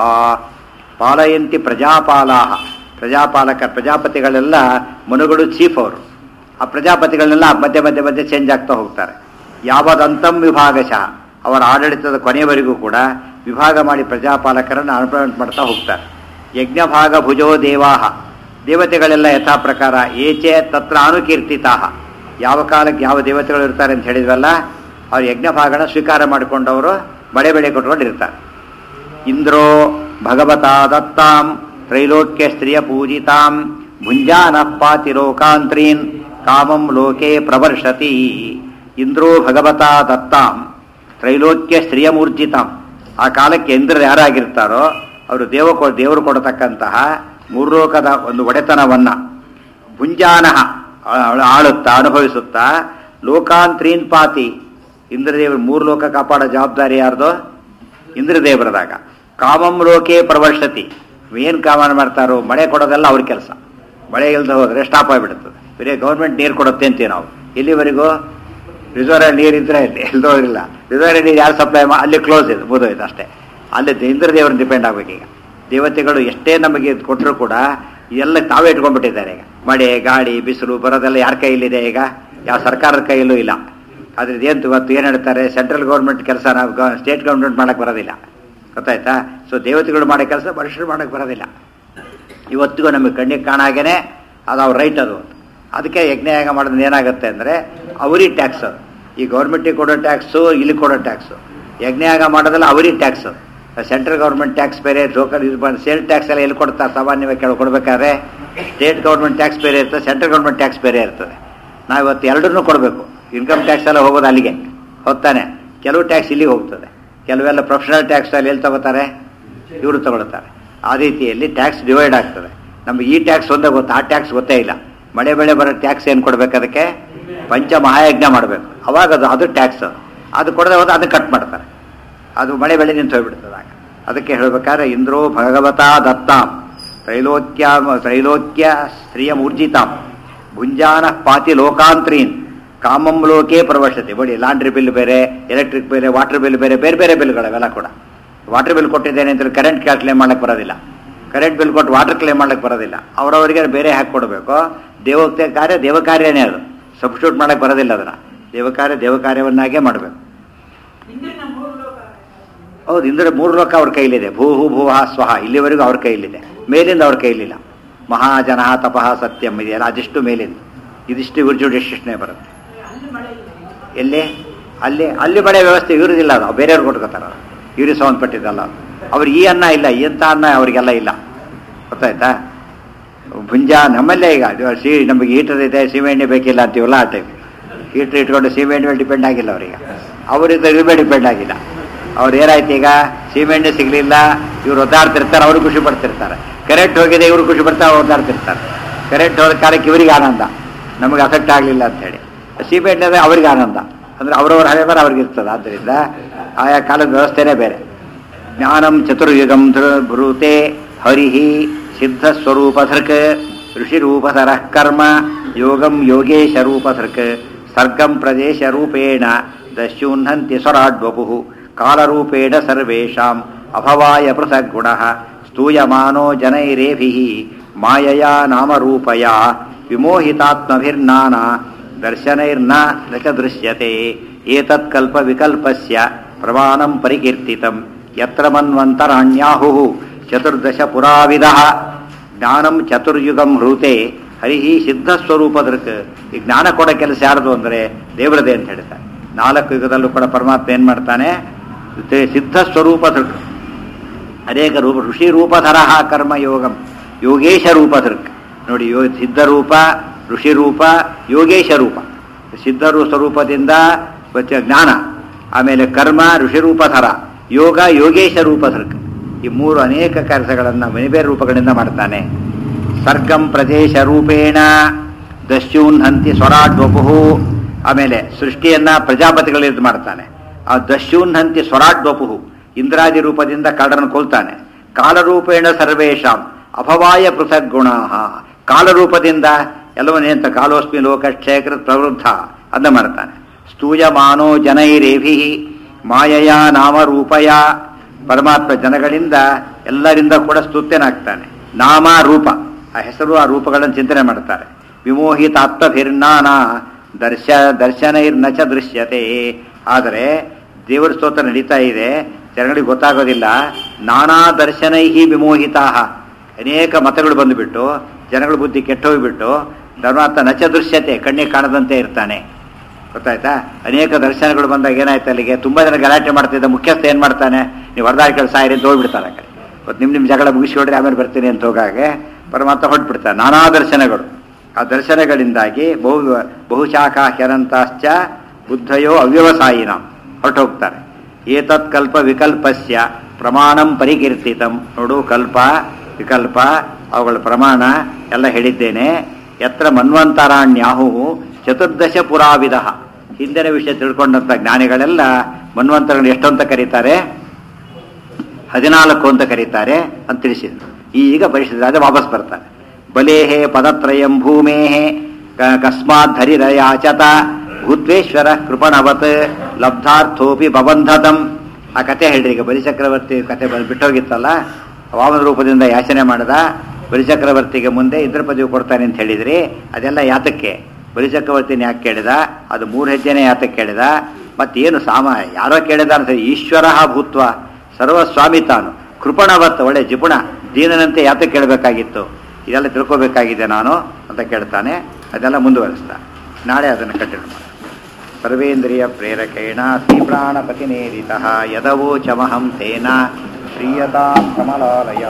ಪಾಲಯಂತಿ ಪ್ರಜಾಪಾಲಾ ಪ್ರಜಾಪಾಲಕ ಪ್ರಜಾಪತಿಗಳೆಲ್ಲ ಮನುಗಳು ಚೀಫ್ ಅವರು ಆ ಪ್ರಜಾಪತಿಗಳನ್ನೆಲ್ಲ ಮಧ್ಯೆ ಮಧ್ಯೆ ಮಧ್ಯೆ ಚೇಂಜ್ ಆಗ್ತಾ ಹೋಗ್ತಾರೆ ಯಾವದಂತಂ ವಿಭಾಗಶಃ ಅವರ ಆಡಳಿತದ ಕೊನೆಯವರೆಗೂ ಕೂಡ ವಿಭಾಗ ಮಾಡಿ ಪ್ರಜಾಪಾಲಕರನ್ನು ಅನುಪ್ರಮಣೆ ಮಾಡ್ತಾ ಹೋಗ್ತಾರೆ ಯಜ್ಞಭಾಗ ಭುಜೋ ದೇವಾಹ ದೇವತೆಗಳೆಲ್ಲ ಯಥಾ ಪ್ರಕಾರ ಏಚೆ ತತ್ರ ಅನುಕೀರ್ತಿತಾ ಯಾವ ಕಾಲಕ್ಕೆ ಯಾವ ದೇವತೆಗಳು ಇರ್ತಾರೆ ಅಂತ ಹೇಳಿದ್ವಲ್ಲ ಅವ್ರು ಯಜ್ಞಭಾಗನ ಸ್ವೀಕಾರ ಮಾಡಿಕೊಂಡವರು ಬಳೆ ಬೆಳೆ ಕೊಟ್ಕೊಂಡಿರ್ತಾರೆ ಇಂದ್ರೋ ಭಗವತಾ ದತ್ತಾಂ ತ್ರೈಲೋಕ್ಯ ಸ್ತ್ರೀಯ ಪೂಜಿತಾಂ ಭುಂಜಾನ ಪಾತಿರೋಕಾಂತ್ರೀನ್ ಕಾಮಂ ಲೋಕೆ ಪ್ರವರ್ಷತಿ ಇಂದ್ರೋ ಭಗವತಾ ದತ್ತಾಂ ತ್ರೈಲೋಕ್ಯ ಶ್ರಿಯಮೂರ್ಜಿತಾಂ ಆ ಕಾಲಕ್ಕೆ ಇಂದ್ರರು ಯಾರಾಗಿರ್ತಾರೋ ಅವರು ದೇವ ಕೊ- ದೇವರು ಕೊಡತಕ್ಕಂತಹ ಮೂರ್ಲೋಕದ ಒಂದು ಒಡೆತನವನ್ನ ಭುಂಜಾನಹ ಆ- ಆಳುತ್ತಾ ಅನುಭವಿಸುತ್ತಾ ಲೋಕಾಂತ್ರೀನ್ ಪಾತಿ ಇಂದ್ರದೇವರು ಮೂರು ಲೋಕ ಕಾಪಾಡೋ ಜವಾಬ್ದಾರಿ ಯಾರ್ದು ಇಂದ್ರದೇವರದಾಗ ಕಾಮಂ ಲೋಕೆ ಪ್ರವರ್ಷತಿ ಏನು ಕಾಮನ್ ಮಾಡ್ತಾರೋ ಮಳೆ ಕೊಡೋದೆಲ್ಲ ಅವ್ರ ಕೆಲಸ ಮಳೆ ಇಲ್ದ ಹೋದ್ರೆ ಸ್ಟಾಪ್ ಆಗಿಬಿಡುತ್ತದೆ ಬರೀ ಗೌರ್ಮೆಂಟ್ ನೀರು ಕೊಡುತ್ತೆ ಅಂತೀವಿ ನಾವು ಇಲ್ಲಿವರೆಗೂ ರಿಸರ್ವ್ ನೀರು ಇದ್ರೆ ಇಲ್ಲಿ ಇಲ್ದೋರಿಲ್ಲ ರಿಸರ್ವ್ ನೀರು ಯಾರು ಸಪ್ಲೈ ಮಾ ಅಲ್ಲಿ ಕ್ಲೋಸ್ ಇದೆ ಮುಗಿದೋಯ್ತು ಅಷ್ಟೇ ಅಲ್ಲಿ ಇಂದ್ರದೇವ್ರನ್ನ ಡಿಪೆಂಡ್ ಆಗ್ಬೇಕೀಗ ದೇವತೆಗಳು ಎಷ್ಟೇ ನಮಗೆ ಕೊಟ್ಟರು ಕೂಡ ಎಲ್ಲ ತಾವೇ ಇಟ್ಕೊಂಡ್ಬಿಟ್ಟಿದ್ದಾರೆ ಈಗ ಮಳೆ ಗಾಳಿ ಬಿಸಿಲು ಬರೋದೆಲ್ಲ ಯಾರ ಕೈಯಲ್ಲಿದೆ ಈಗ ಯಾವ ಸರ್ಕಾರದ ಕೈಯಲ್ಲೂ ಇಲ್ಲ ಆದ್ರೆ ಏನು ಇವತ್ತು ಏನು ಹೇಳ್ತಾರೆ ಸೆಂಟ್ರಲ್ ಗೌರ್ಮೆಂಟ್ ಕೆಲಸ ನಾವು ಸ್ಟೇಟ್ ಗೌರ್ಮೆಂಟ್ ಮಾಡಕ್ಕೆ ಬರೋದಿಲ್ಲ ಗೊತ್ತಾಯ್ತಾ ಸೊ ದೇವತೆಗಳು ಮಾಡೋ ಕೆಲಸ ಮನುಷ್ಯರು ಮಾಡಕ್ಕೆ ಬರೋದಿಲ್ಲ ಇವತ್ತಿಗೂ ನಮಗೆ ಕಣ್ಣಿಗೆ ಕಾಣಾಗೇನೆ ಅದು ಅವ್ರ ರೈಟ್ ಅದು ಅದಕ್ಕೆ ಯಜ್ಞಯಾಗ ಮಾಡಿದ್ರೆ ಏನಾಗುತ್ತೆ ಅಂದರೆ ಅವರಿಗೆ ಟ್ಯಾಕ್ಸ್ ಅದು ಈ ಗೌರ್ಮೆಂಟಿಗೆ ಕೊಡೋ ಟ್ಯಾಕ್ಸು ಇಲ್ಲಿ ಕೊಡೋ ಟ್ಯಾಕ್ಸು ಯಜ್ಞಯಾಗ ಮಾಡೋದಲ್ಲ ಅವರಿಗೆ ಟ್ಯಾಕ್ಸ್ ಸೆಂಟ್ರಲ್ ಗೌರ್ಮೆಂಟ್ ಟ್ಯಾಕ್ಸ್ ಬೇರೆ ಲೋಕಲ್ ಇದು ಸೇಲ್ ಟ್ಯಾಕ್ಸ್ ಎಲ್ಲ ಎಲ್ಲಿ ಕೊಡ್ತಾರೆ ಸಾಮಾನ್ಯವಾಗಿ ಕೆಳಗೆ ಕೊಡಬೇಕಾದ್ರೆ ಸ್ಟೇಟ್ ಗೌರ್ಮೆಂಟ್ ಟ್ಯಾಕ್ಸ್ ಬೇರೆ ಇರ್ತದೆ ಸೆಂಟ್ರಲ್ ಗೌರ್ಮೆಂಟ್ ಟ್ಯಾಕ್ಸ್ ಬೇರೆ ಇರ್ತದೆ ನಾವು ಇವತ್ತು ಎರಡನ್ನೂ ಕೊಡಬೇಕು ಇನ್ಕಮ್ ಟ್ಯಾಕ್ಸ್ ಎಲ್ಲ ಹೋಗೋದು ಅಲ್ಲಿಗೆ ಹೋಗ್ತಾನೆ ಕೆಲವು ಟ್ಯಾಕ್ಸ್ ಇಲ್ಲಿಗೆ ಹೋಗ್ತದೆ ಕೆಲವೆಲ್ಲ ಪ್ರೊಫೆಷನಲ್ ಟ್ಯಾಕ್ಸ್ ಅಲ್ಲಿ ಎಲ್ಲಿ ತಗೋತಾರೆ ಇವರು ತಗೊಳ್ತಾರೆ ಆ ರೀತಿಯಲ್ಲಿ ಟ್ಯಾಕ್ಸ್ ಡಿವೈಡ್ ಆಗ್ತದೆ ನಮ್ಗೆ ಈ ಟ್ಯಾಕ್ಸ್ ಒಂದೇ ಗೊತ್ತು ಆ ಟ್ಯಾಕ್ಸ್ ಗೊತ್ತೇ ಇಲ್ಲ ಮಳೆ ಬೆಳೆ ಬರೋ ಟ್ಯಾಕ್ಸ್ ಏನು ಕೊಡ್ಬೇಕು ಅದಕ್ಕೆ ಪಂಚ ಮಹಾಯಜ್ಞ ಮಾಡಬೇಕು ಅವಾಗ ಅದು ಅದು ಟ್ಯಾಕ್ಸ್ ಅದು ಕೊಡದೆ ಹೋದ್ರೆ ಅದನ್ನ ಕಟ್ ಮಾಡ್ತಾರೆ ಅದು ಮಳೆ ಬೆಳೆ ನಿಂತು ಹೋಗ್ಬಿಡ್ತದೆ ಆಗ ಅದಕ್ಕೆ ಹೇಳ್ಬೇಕಾದ್ರೆ ಇಂದ್ರೋ ಭಗವತಾ ದತ್ತಾಂ ತ್ರೈಲೋಕ್ಯ ತ್ರೈಲೋಕ್ಯ ಸ್ತ್ರೀಯ ಮೂರ್ಜಿತಾಂ ಭುಂಜಾನ ಪಾತಿ ಲೋಕಾಂತ್ರೀನ್ ಕಾಮಂ ಲೋಕೆ ಪ್ರವಶತೆ ಬಡಿ ಲಾಂಡ್ರಿ ಬಿಲ್ ಬೇರೆ ಎಲೆಕ್ಟ್ರಿಕ್ ಬೇರೆ ವಾಟರ್ ಬಿಲ್ ಬೇರೆ ಬೇರೆ ಬೇರೆ ಬಿಲ್ಗಳವೆಲ್ಲ ಕೂಡ ವಾಟರ್ ಬಿಲ್ ಕೊಟ್ಟಿದ್ದೇನೆ ಅಂತ ಕರೆಂಟ್ ಕ್ಲೇಮ್ ಮಾಡಕ್ಕೆ ಬರೋದಿಲ್ಲ ಕರೆಂಟ್ ಬಿಲ್ ಕೊಟ್ಟು ವಾಟರ್ ಕ್ಲೇಮ್ ಮಾಡಕ್ಕೆ ಬರೋದಿಲ್ಲ ಅವರವರಿಗೆ ಬೇರೆ ಹಾಕಿ ಕೊಡಬೇಕು ದೇವತೆ ಕಾರ್ಯ ದೇವ ಕಾರ್ಯನೇ ಅದು ಸಬ್ಸ್ಟಿಟ್ಯೂಟ್ ಮಾಡಕ್ಕೆ ಬರೋದಿಲ್ಲ ಅದನ್ನ ದೇವ ಕಾರ್ಯ ದೇವ ಕಾರ್ಯವನ್ನಾಗೇ ಮಾಡಬೇಕು ಇಂದ್ರನ ಮೂರು ಲೋಕ ಹೌದು ಇಂದ್ರ ಮೂರು ಲೋಕ ಅವ್ರ ಕೈಲಿದೆ ಭೂಹು ಭೂಹ ಸ್ವಹ ಇಲ್ಲಿವರೆಗೂ ಅವ್ರ ಕೈಲಿದೆ ಮೇಲಿಂದ ಅವ್ರ ಕೈಲಿಲ್ಲ ಮಹಾಜನ ತಪಃ ಸತ್ಯಂ ಇದೆಯಲ್ಲ ಅದಿಷ್ಟು ಮೇಲಿಂದ ಇದಿಷ್ಟು ಇವ್ರ ಜುಡಿಷನ್ನೇ ಬರುತ್ತೆ ಅಲ್ಲಿ ಮಳೆ ಇಲ್ಲ ಎಲ್ಲಿ ಅಲ್ಲಿ ಅಲ್ಲಿ ಮಳೆ ವ್ಯವಸ್ಥೆ ಇವ್ರದಿಲ್ಲ ಅದು ಬೇರೆಯವ್ರು ಕೊಟ್ಕೋತಾರ ಇವ್ರಿಗೆ ಸಂಬಂಧಪಟ್ಟಿದ್ದಲ್ಲ ಅದು. ಅವ್ರಿಗೆ ಈ ಅನ್ನ ಇಲ್ಲ ಎಂಥ ಅನ್ನ ಅವರಿಗೆಲ್ಲ ಇಲ್ಲ ಗೊತ್ತಾಯ್ತಾ ಭುಂಜ ನಮ್ಮಲ್ಲೇ ಈಗ ಅದು ಸಿ ನಮಗೆ ಹೀಟರ್ ಇದೆ ಸೀಮೆಎಣ್ಣೆ ಬೇಕಿಲ್ಲ ಅಂತೀವಲ್ಲ ಆ ಟೈಪ್ ಹೀಟರ್ ಇಟ್ಕೊಂಡು ಸೀಮೆಎಣ್ಣೆ ಮೇಲೆ ಡಿಪೆಂಡ್ ಆಗಿಲ್ಲ ಅವ್ರಿಗೆ ಅವರಿಂದ ಇದ್ರ ಮೇಲೆ ಡಿಪೆಂಡ್ ಆಗಿಲ್ಲ ಅವ್ರು ಏನಾಯ್ತು ಈಗ ಸೀಮೆಎಣ್ಣೆ ಸಿಗಲಿಲ್ಲ ಇವ್ರು ಒದ್ದಾಡ್ತಿರ್ತಾರೆ ಅವರು ಖುಷಿ ಪಡ್ತಿರ್ತಾರೆ ಕರೆಂಟ್ ಹೋಗಿದೆ ಇವರು ಖುಷಿ ಪಡ್ತಾ ಒದ್ದಾಡ್ತಿರ್ತಾರೆ ಕರೆಂಟ್ ಹೋದ ಕಾಲಕ್ಕೆ ಇವರಿಗೆ ಆನಂದ ನಮಗೆ ಅಫೆಕ್ಟ್ ಆಗಲಿಲ್ಲ ಅಂತೇಳಿ ಸೀಮೆಎಣ್ಣೆ ಅಂದ್ರೆ ಅವ್ರಿಗೆ ಆನಂದ ಅಂದ್ರೆ ಅವರವರ ಹಣೆ ಬರ ಅವ್ರಿಗೆ ಇರ್ತದೆ ಆದ್ದರಿಂದ ಆಯಾ ಕಾಲದ ವ್ಯವಸ್ಥೆನೇ ಬೇರೆ ಜ್ಞಾನಂ ಚತುರ್ಯುಗಂ ಬ್ರೂತೆ ಹರಿಹಿ ಸಿದ್ಧ ಸ್ವರೂಪಧೃಕ್ ಋಷಿರೂಪಧರ ಕರ್ಮ ಯೋಗಂ ಯೋಗೇಶ ರೂಪಧೃಕ್ ಸರ್ಗಂ ಪ್ರದೇಶ ರೂಪೇಣ ದಸ್ಯೂಹಂತಿ ಸ್ವರಾಡ್ವಪು ಕಾಲರೂಪೇಣ ಸರ್ವೇಷಾಂ ಅಭವಾಯ ಪೃಥಗ್ ಗುಣ ಸ್ತೂಯಮಾನೋ ಜನೈರೇಭಿ ಮಾಯಯಾ ನಾಮರೂಪಯ ವಿಮೋಹಿತಾತ್ಮಭಿರ್ನಾನಾ ದರ್ಶನೈರ್ನ ನ ಚ ದೃಶ್ಯತೆ ಏತತ್ ಕಲ್ಪ ವಿಕಲ್ಪಸ್ಯ ಪ್ರಮಾಣಂ ಪರಿಕೀರ್ತಿತಂ ಯತ್ರ ಮನ್ವಂತರಾಣ್ಯಾಹುಃ ಚತುರ್ದಶ ಪುರಾವಿದಃ ಜ್ಞಾನಂ ಚತುರ್ಯುಗಂ ಹೃತೆ ಹರಿಹಿ ಸಿದ್ಧ ಸ್ವರೂಪದೃಕ್ ಈ ಜ್ಞಾನ ಕೊಡೋ ಕೆಲಸ ಯಾರ್ದು ಅಂದರೆ ದೇವರದೇ ಅಂತ ಹೇಳ್ತಾರೆ ನಾಲ್ಕು ಯುಗದಲ್ಲೂ ಕೂಡ ಪರಮಾತ್ಮ ಏನ್ ಮಾಡ್ತಾನೆ ತೆ- ಸಿದ್ಧ ಸ್ವರೂಪದೃಕ್ ಅನೇಕ ರೂಪ ಋಷಿ ರೂಪಧರ ಕರ್ಮ ಯೋಗಂ ಯೋಗೇಶ ರೂಪಧೃಕ್ ನೋಡಿ ಯೋ ಸಿದ್ಧರೂಪ ಋಷಿ ರೂಪ ಯೋಗೇಶ ರೂಪ ಸಿದ್ಧರು ಸ್ವರೂಪದಿಂದ ಮತ್ತೆ ಜ್ಞಾನ ಆಮೇಲೆ ಕರ್ಮ ಋಷಿ ರೂಪಧರ ಯೋಗ ಯೋಗೇಶ ರೂಪಧೃಕ್ ಈ ಮೂರು ಅನೇಕ ಕೆಲಸಗಳನ್ನು ಬೇರೆ ರೂಪಗಳಿಂದ ಮಾಡ್ತಾನೆ ಸರ್ಗಂ ಪ್ರದೇಶ ರೂಪೇಣ ದಸ್ಯೂನ್ ಹಂತಿ ಸ್ವರಾಡ್ವಪು ಆಮೇಲೆ ಸೃಷ್ಟಿಯನ್ನ ಪ್ರಜಾಪತಿಗಳಿಂದ ಮಾಡ್ತಾನೆ ಆ ದಸ್ಯೂನ್ ಹಂತಿ ಸ್ವರಾಡ್ವಪು ಇಂದ್ರಾದಿ ರೂಪದಿಂದ ಕಾಡನ್ನು ಕೊಲ್ತಾನೆ ಕಾಲರೂಪೇಣ ಸರ್ವೇಶಾಂ ಅಭವಾಯ ಪೃಥಕ್ ಗುಣ ಕಾಲರೂಪದಿಂದ ಎಲ್ಲವನ್ನೇಂತ ಕಾಲೋಸ್ಮಿ ಲೋಕಕ್ಷೇಕೃತ ಪ್ರವೃದ್ಧ ಅದ ಮಾಡ್ತಾನೆ ಸ್ತೂಯಮಾನೋ ಜನೈರೇಭಿ ಮಾಯಯ ನಾಮರೂಪಯ ಪರಮಾತ್ಮ ಜನಗಳಿಂದ ಎಲ್ಲರಿಂದ ಕೂಡ ಸ್ತುತ್ಯನಾಗ್ತಾನೆ ನಾಮ ರೂಪ ಆ ಹೆಸರು ಆ ರೂಪಗಳನ್ನು ಚಿಂತನೆ ಮಾಡ್ತಾರೆ ವಿಮೋಹಿತಾತ್ಮಭಿರ್ನಾನ ದರ್ಶ ದರ್ಶನೈರ್ನ ಚ ದೃಶ್ಯತೆ ಆದರೆ ದೇವರ ಸ್ತೋತ್ರ ನಡೀತಾ ಇದೆ ಜನಗಳಿಗೆ ಗೊತ್ತಾಗೋದಿಲ್ಲ ನಾನಾ ದರ್ಶನೈಹಿ ವಿಮೋಹಿತಾ ಅನೇಕ ಮತಗಳು ಬಂದುಬಿಟ್ಟು ಜನಗಳ ಬುದ್ಧಿ ಕೆಟ್ಟೋಗ್ಬಿಟ್ಟು ಧರ್ಮಾರ್ಥ ನಚ ದೃಶ್ಯತೆ ಕಣ್ಣಿಗೆ ಕಾಣದಂತೆ ಇರ್ತಾನೆ ಗೊತ್ತಾಯ್ತಾ ಅನೇಕ ದರ್ಶನಗಳು ಬಂದಾಗ ಏನಾಯ್ತು ಅಲ್ಲಿಗೆ ತುಂಬಾ ಜನ ಗಲಾಟೆ ಮಾಡ್ತಿದ್ದ ಮುಖ್ಯಸ್ಥ ಏನ್ ಮಾಡ್ತಾನೆ ನೀವು ಹೊಡೆದಾಡಿ ಕೆಲಸ ಆಯ್ರಿ ಅಂತ ಹೋಗ್ಬಿಡ್ತಾರೆ ಆ ಕಡೆ ಇವತ್ತು ನಿಮ್ ನಿಮ್ ಜಗಳ ಮುಗಿಸ್ಕೊಡ್ರಿ ಆಮೇಲೆ ಬರ್ತೀನಿ ಅಂತ ಹೋಗಾಗೆ ಪರಮಾತ್ಮ ಹೊರಟ್ಬಿಡ್ತಾನೆ ನಾನಾ ದರ್ಶನಗಳು ಆ ದರ್ಶನಗಳಿಂದಾಗಿ ಬಹು ಬಹುಶಾಖಾ ಹ್ಯನಂತಾಶ್ಚ ಬುದ್ಧಯೋ ಅವ್ಯವಸಾಯಿನ ಹೊರಟು ಹೋಗ್ತಾರೆ ಏತತ್ ಕಲ್ಪ ವಿಕಲ್ಪಸ್ಯ ಪ್ರಮಾಣಂ ಪರಿಕೀರ್ತಿತಂ ನೋಡು ಕಲ್ಪ ವಿಕಲ್ಪ ಅವುಗಳ ಪ್ರಮಾಣ ಎಲ್ಲ ಹೇಳಿದ್ದೇನೆ ಯತ್ರ ಮನ್ವಂತರಾಣ್ಯಾಹು ಚತುರ್ದಶ ಪುರಾವಿಧ ಹಿಂದಿನ ವಿಷಯ ತಿಳ್ಕೊಂಡಂಥ ಜ್ಞಾನಿಗಳೆಲ್ಲ ಮನ್ವಂತರಗಳು ಎಷ್ಟು ಅಂತ ಕರೀತಾರೆ ಹದಿನಾಲ್ಕು ಅಂತ ಕರೀತಾರೆ ಅಂತ ತಿಳಿಸಿದ್ರು ಈಗ ಪರಿಶುದ್ಧ ಅದೇ ವಾಪಸ್ ಬರ್ತಾರೆ ಬಲೇಹೇ ಪದತ್ರಯಂ ಭೂಮೇಹೇ ಕ- ಕಸ್ಮಾತ್ ಧರಿರಯಾಚತ ಭೂತ್ವೇಶ್ವರ ಕೃಪಣವತ್ ಲಬ್ಧಾರ್ಥೋಪಿ ಬಬಂಧತಂ ಆ ಕತೆ ಹೇಳ್ರಿ ಈಗ ಬಲಿಚಕ್ರವರ್ತಿ ಕತೆ ಬಂದು ಬಿಟ್ಟೋಗಿತ್ತಲ್ಲ ವಾಮನ ರೂಪದಿಂದ ಯಾಚನೆ ಮಾಡಿದ ಬಲಿಚಕ್ರವರ್ತಿಗೆ ಮುಂದೆ ಇಂದ್ರ ಪದವಿ ಕೊಡ್ತಾನೆ ಅಂತ ಹೇಳಿದ್ರಿ ಅದೆಲ್ಲ ಯಾತಕ್ಕೆ ಬಲಿಚಕ್ರವರ್ತಿನ ಯಾಕೆ ಕೇಳಿದ ಅದು ಮೂರು ಹೆಜ್ಜೆನೇ ಯಾತಕ್ಕೆ ಕೇಳಿದ ಮತ್ತೇನು ಸಾಮ ಯಾರೋ ಕೇಳಿದ ಅಂತ ಈಶ್ವರ ಭೂತ್ವ ಸರ್ವಸ್ವಾಮಿ ತಾನು ಕೃಪಣವತ್ ಒಳ್ಳೆ ಜಿಪುಣ ದೀನನಂತೆ ಯಾತಕ್ಕೆ ಕೇಳಬೇಕಾಗಿತ್ತು ಇದೆಲ್ಲ ತಿಳ್ಕೋಬೇಕಾಗಿದೆ ನಾನು ಅಂತ ಕೇಳ್ತಾನೆ ಅದೆಲ್ಲ ಮುಂದುವರಿಸ್ತಾ ನಾಳೆ ಅದನ್ನು ಕಂಟಿನ್ಯೂ ಮಾಡಿ ಸರ್ವೇಂದ್ರಿಯ ಪ್ರೇರಕೇಣ ಶ್ರೀಪ್ರಾಣಪತಿನೇರಿತ ಯದವೋಚಮಹಂ ತೇನ ಶ್ರೀಯತಾಂ ಕಮಲಾಲಯ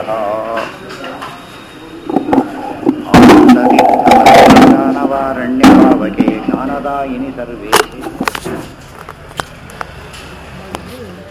ಜ್ಞಾನವಾರಣ್ಯಭಾವಕೆ ಜ್ಞಾನದಾಯಿನಿ ಸರ್ವೇಶಿ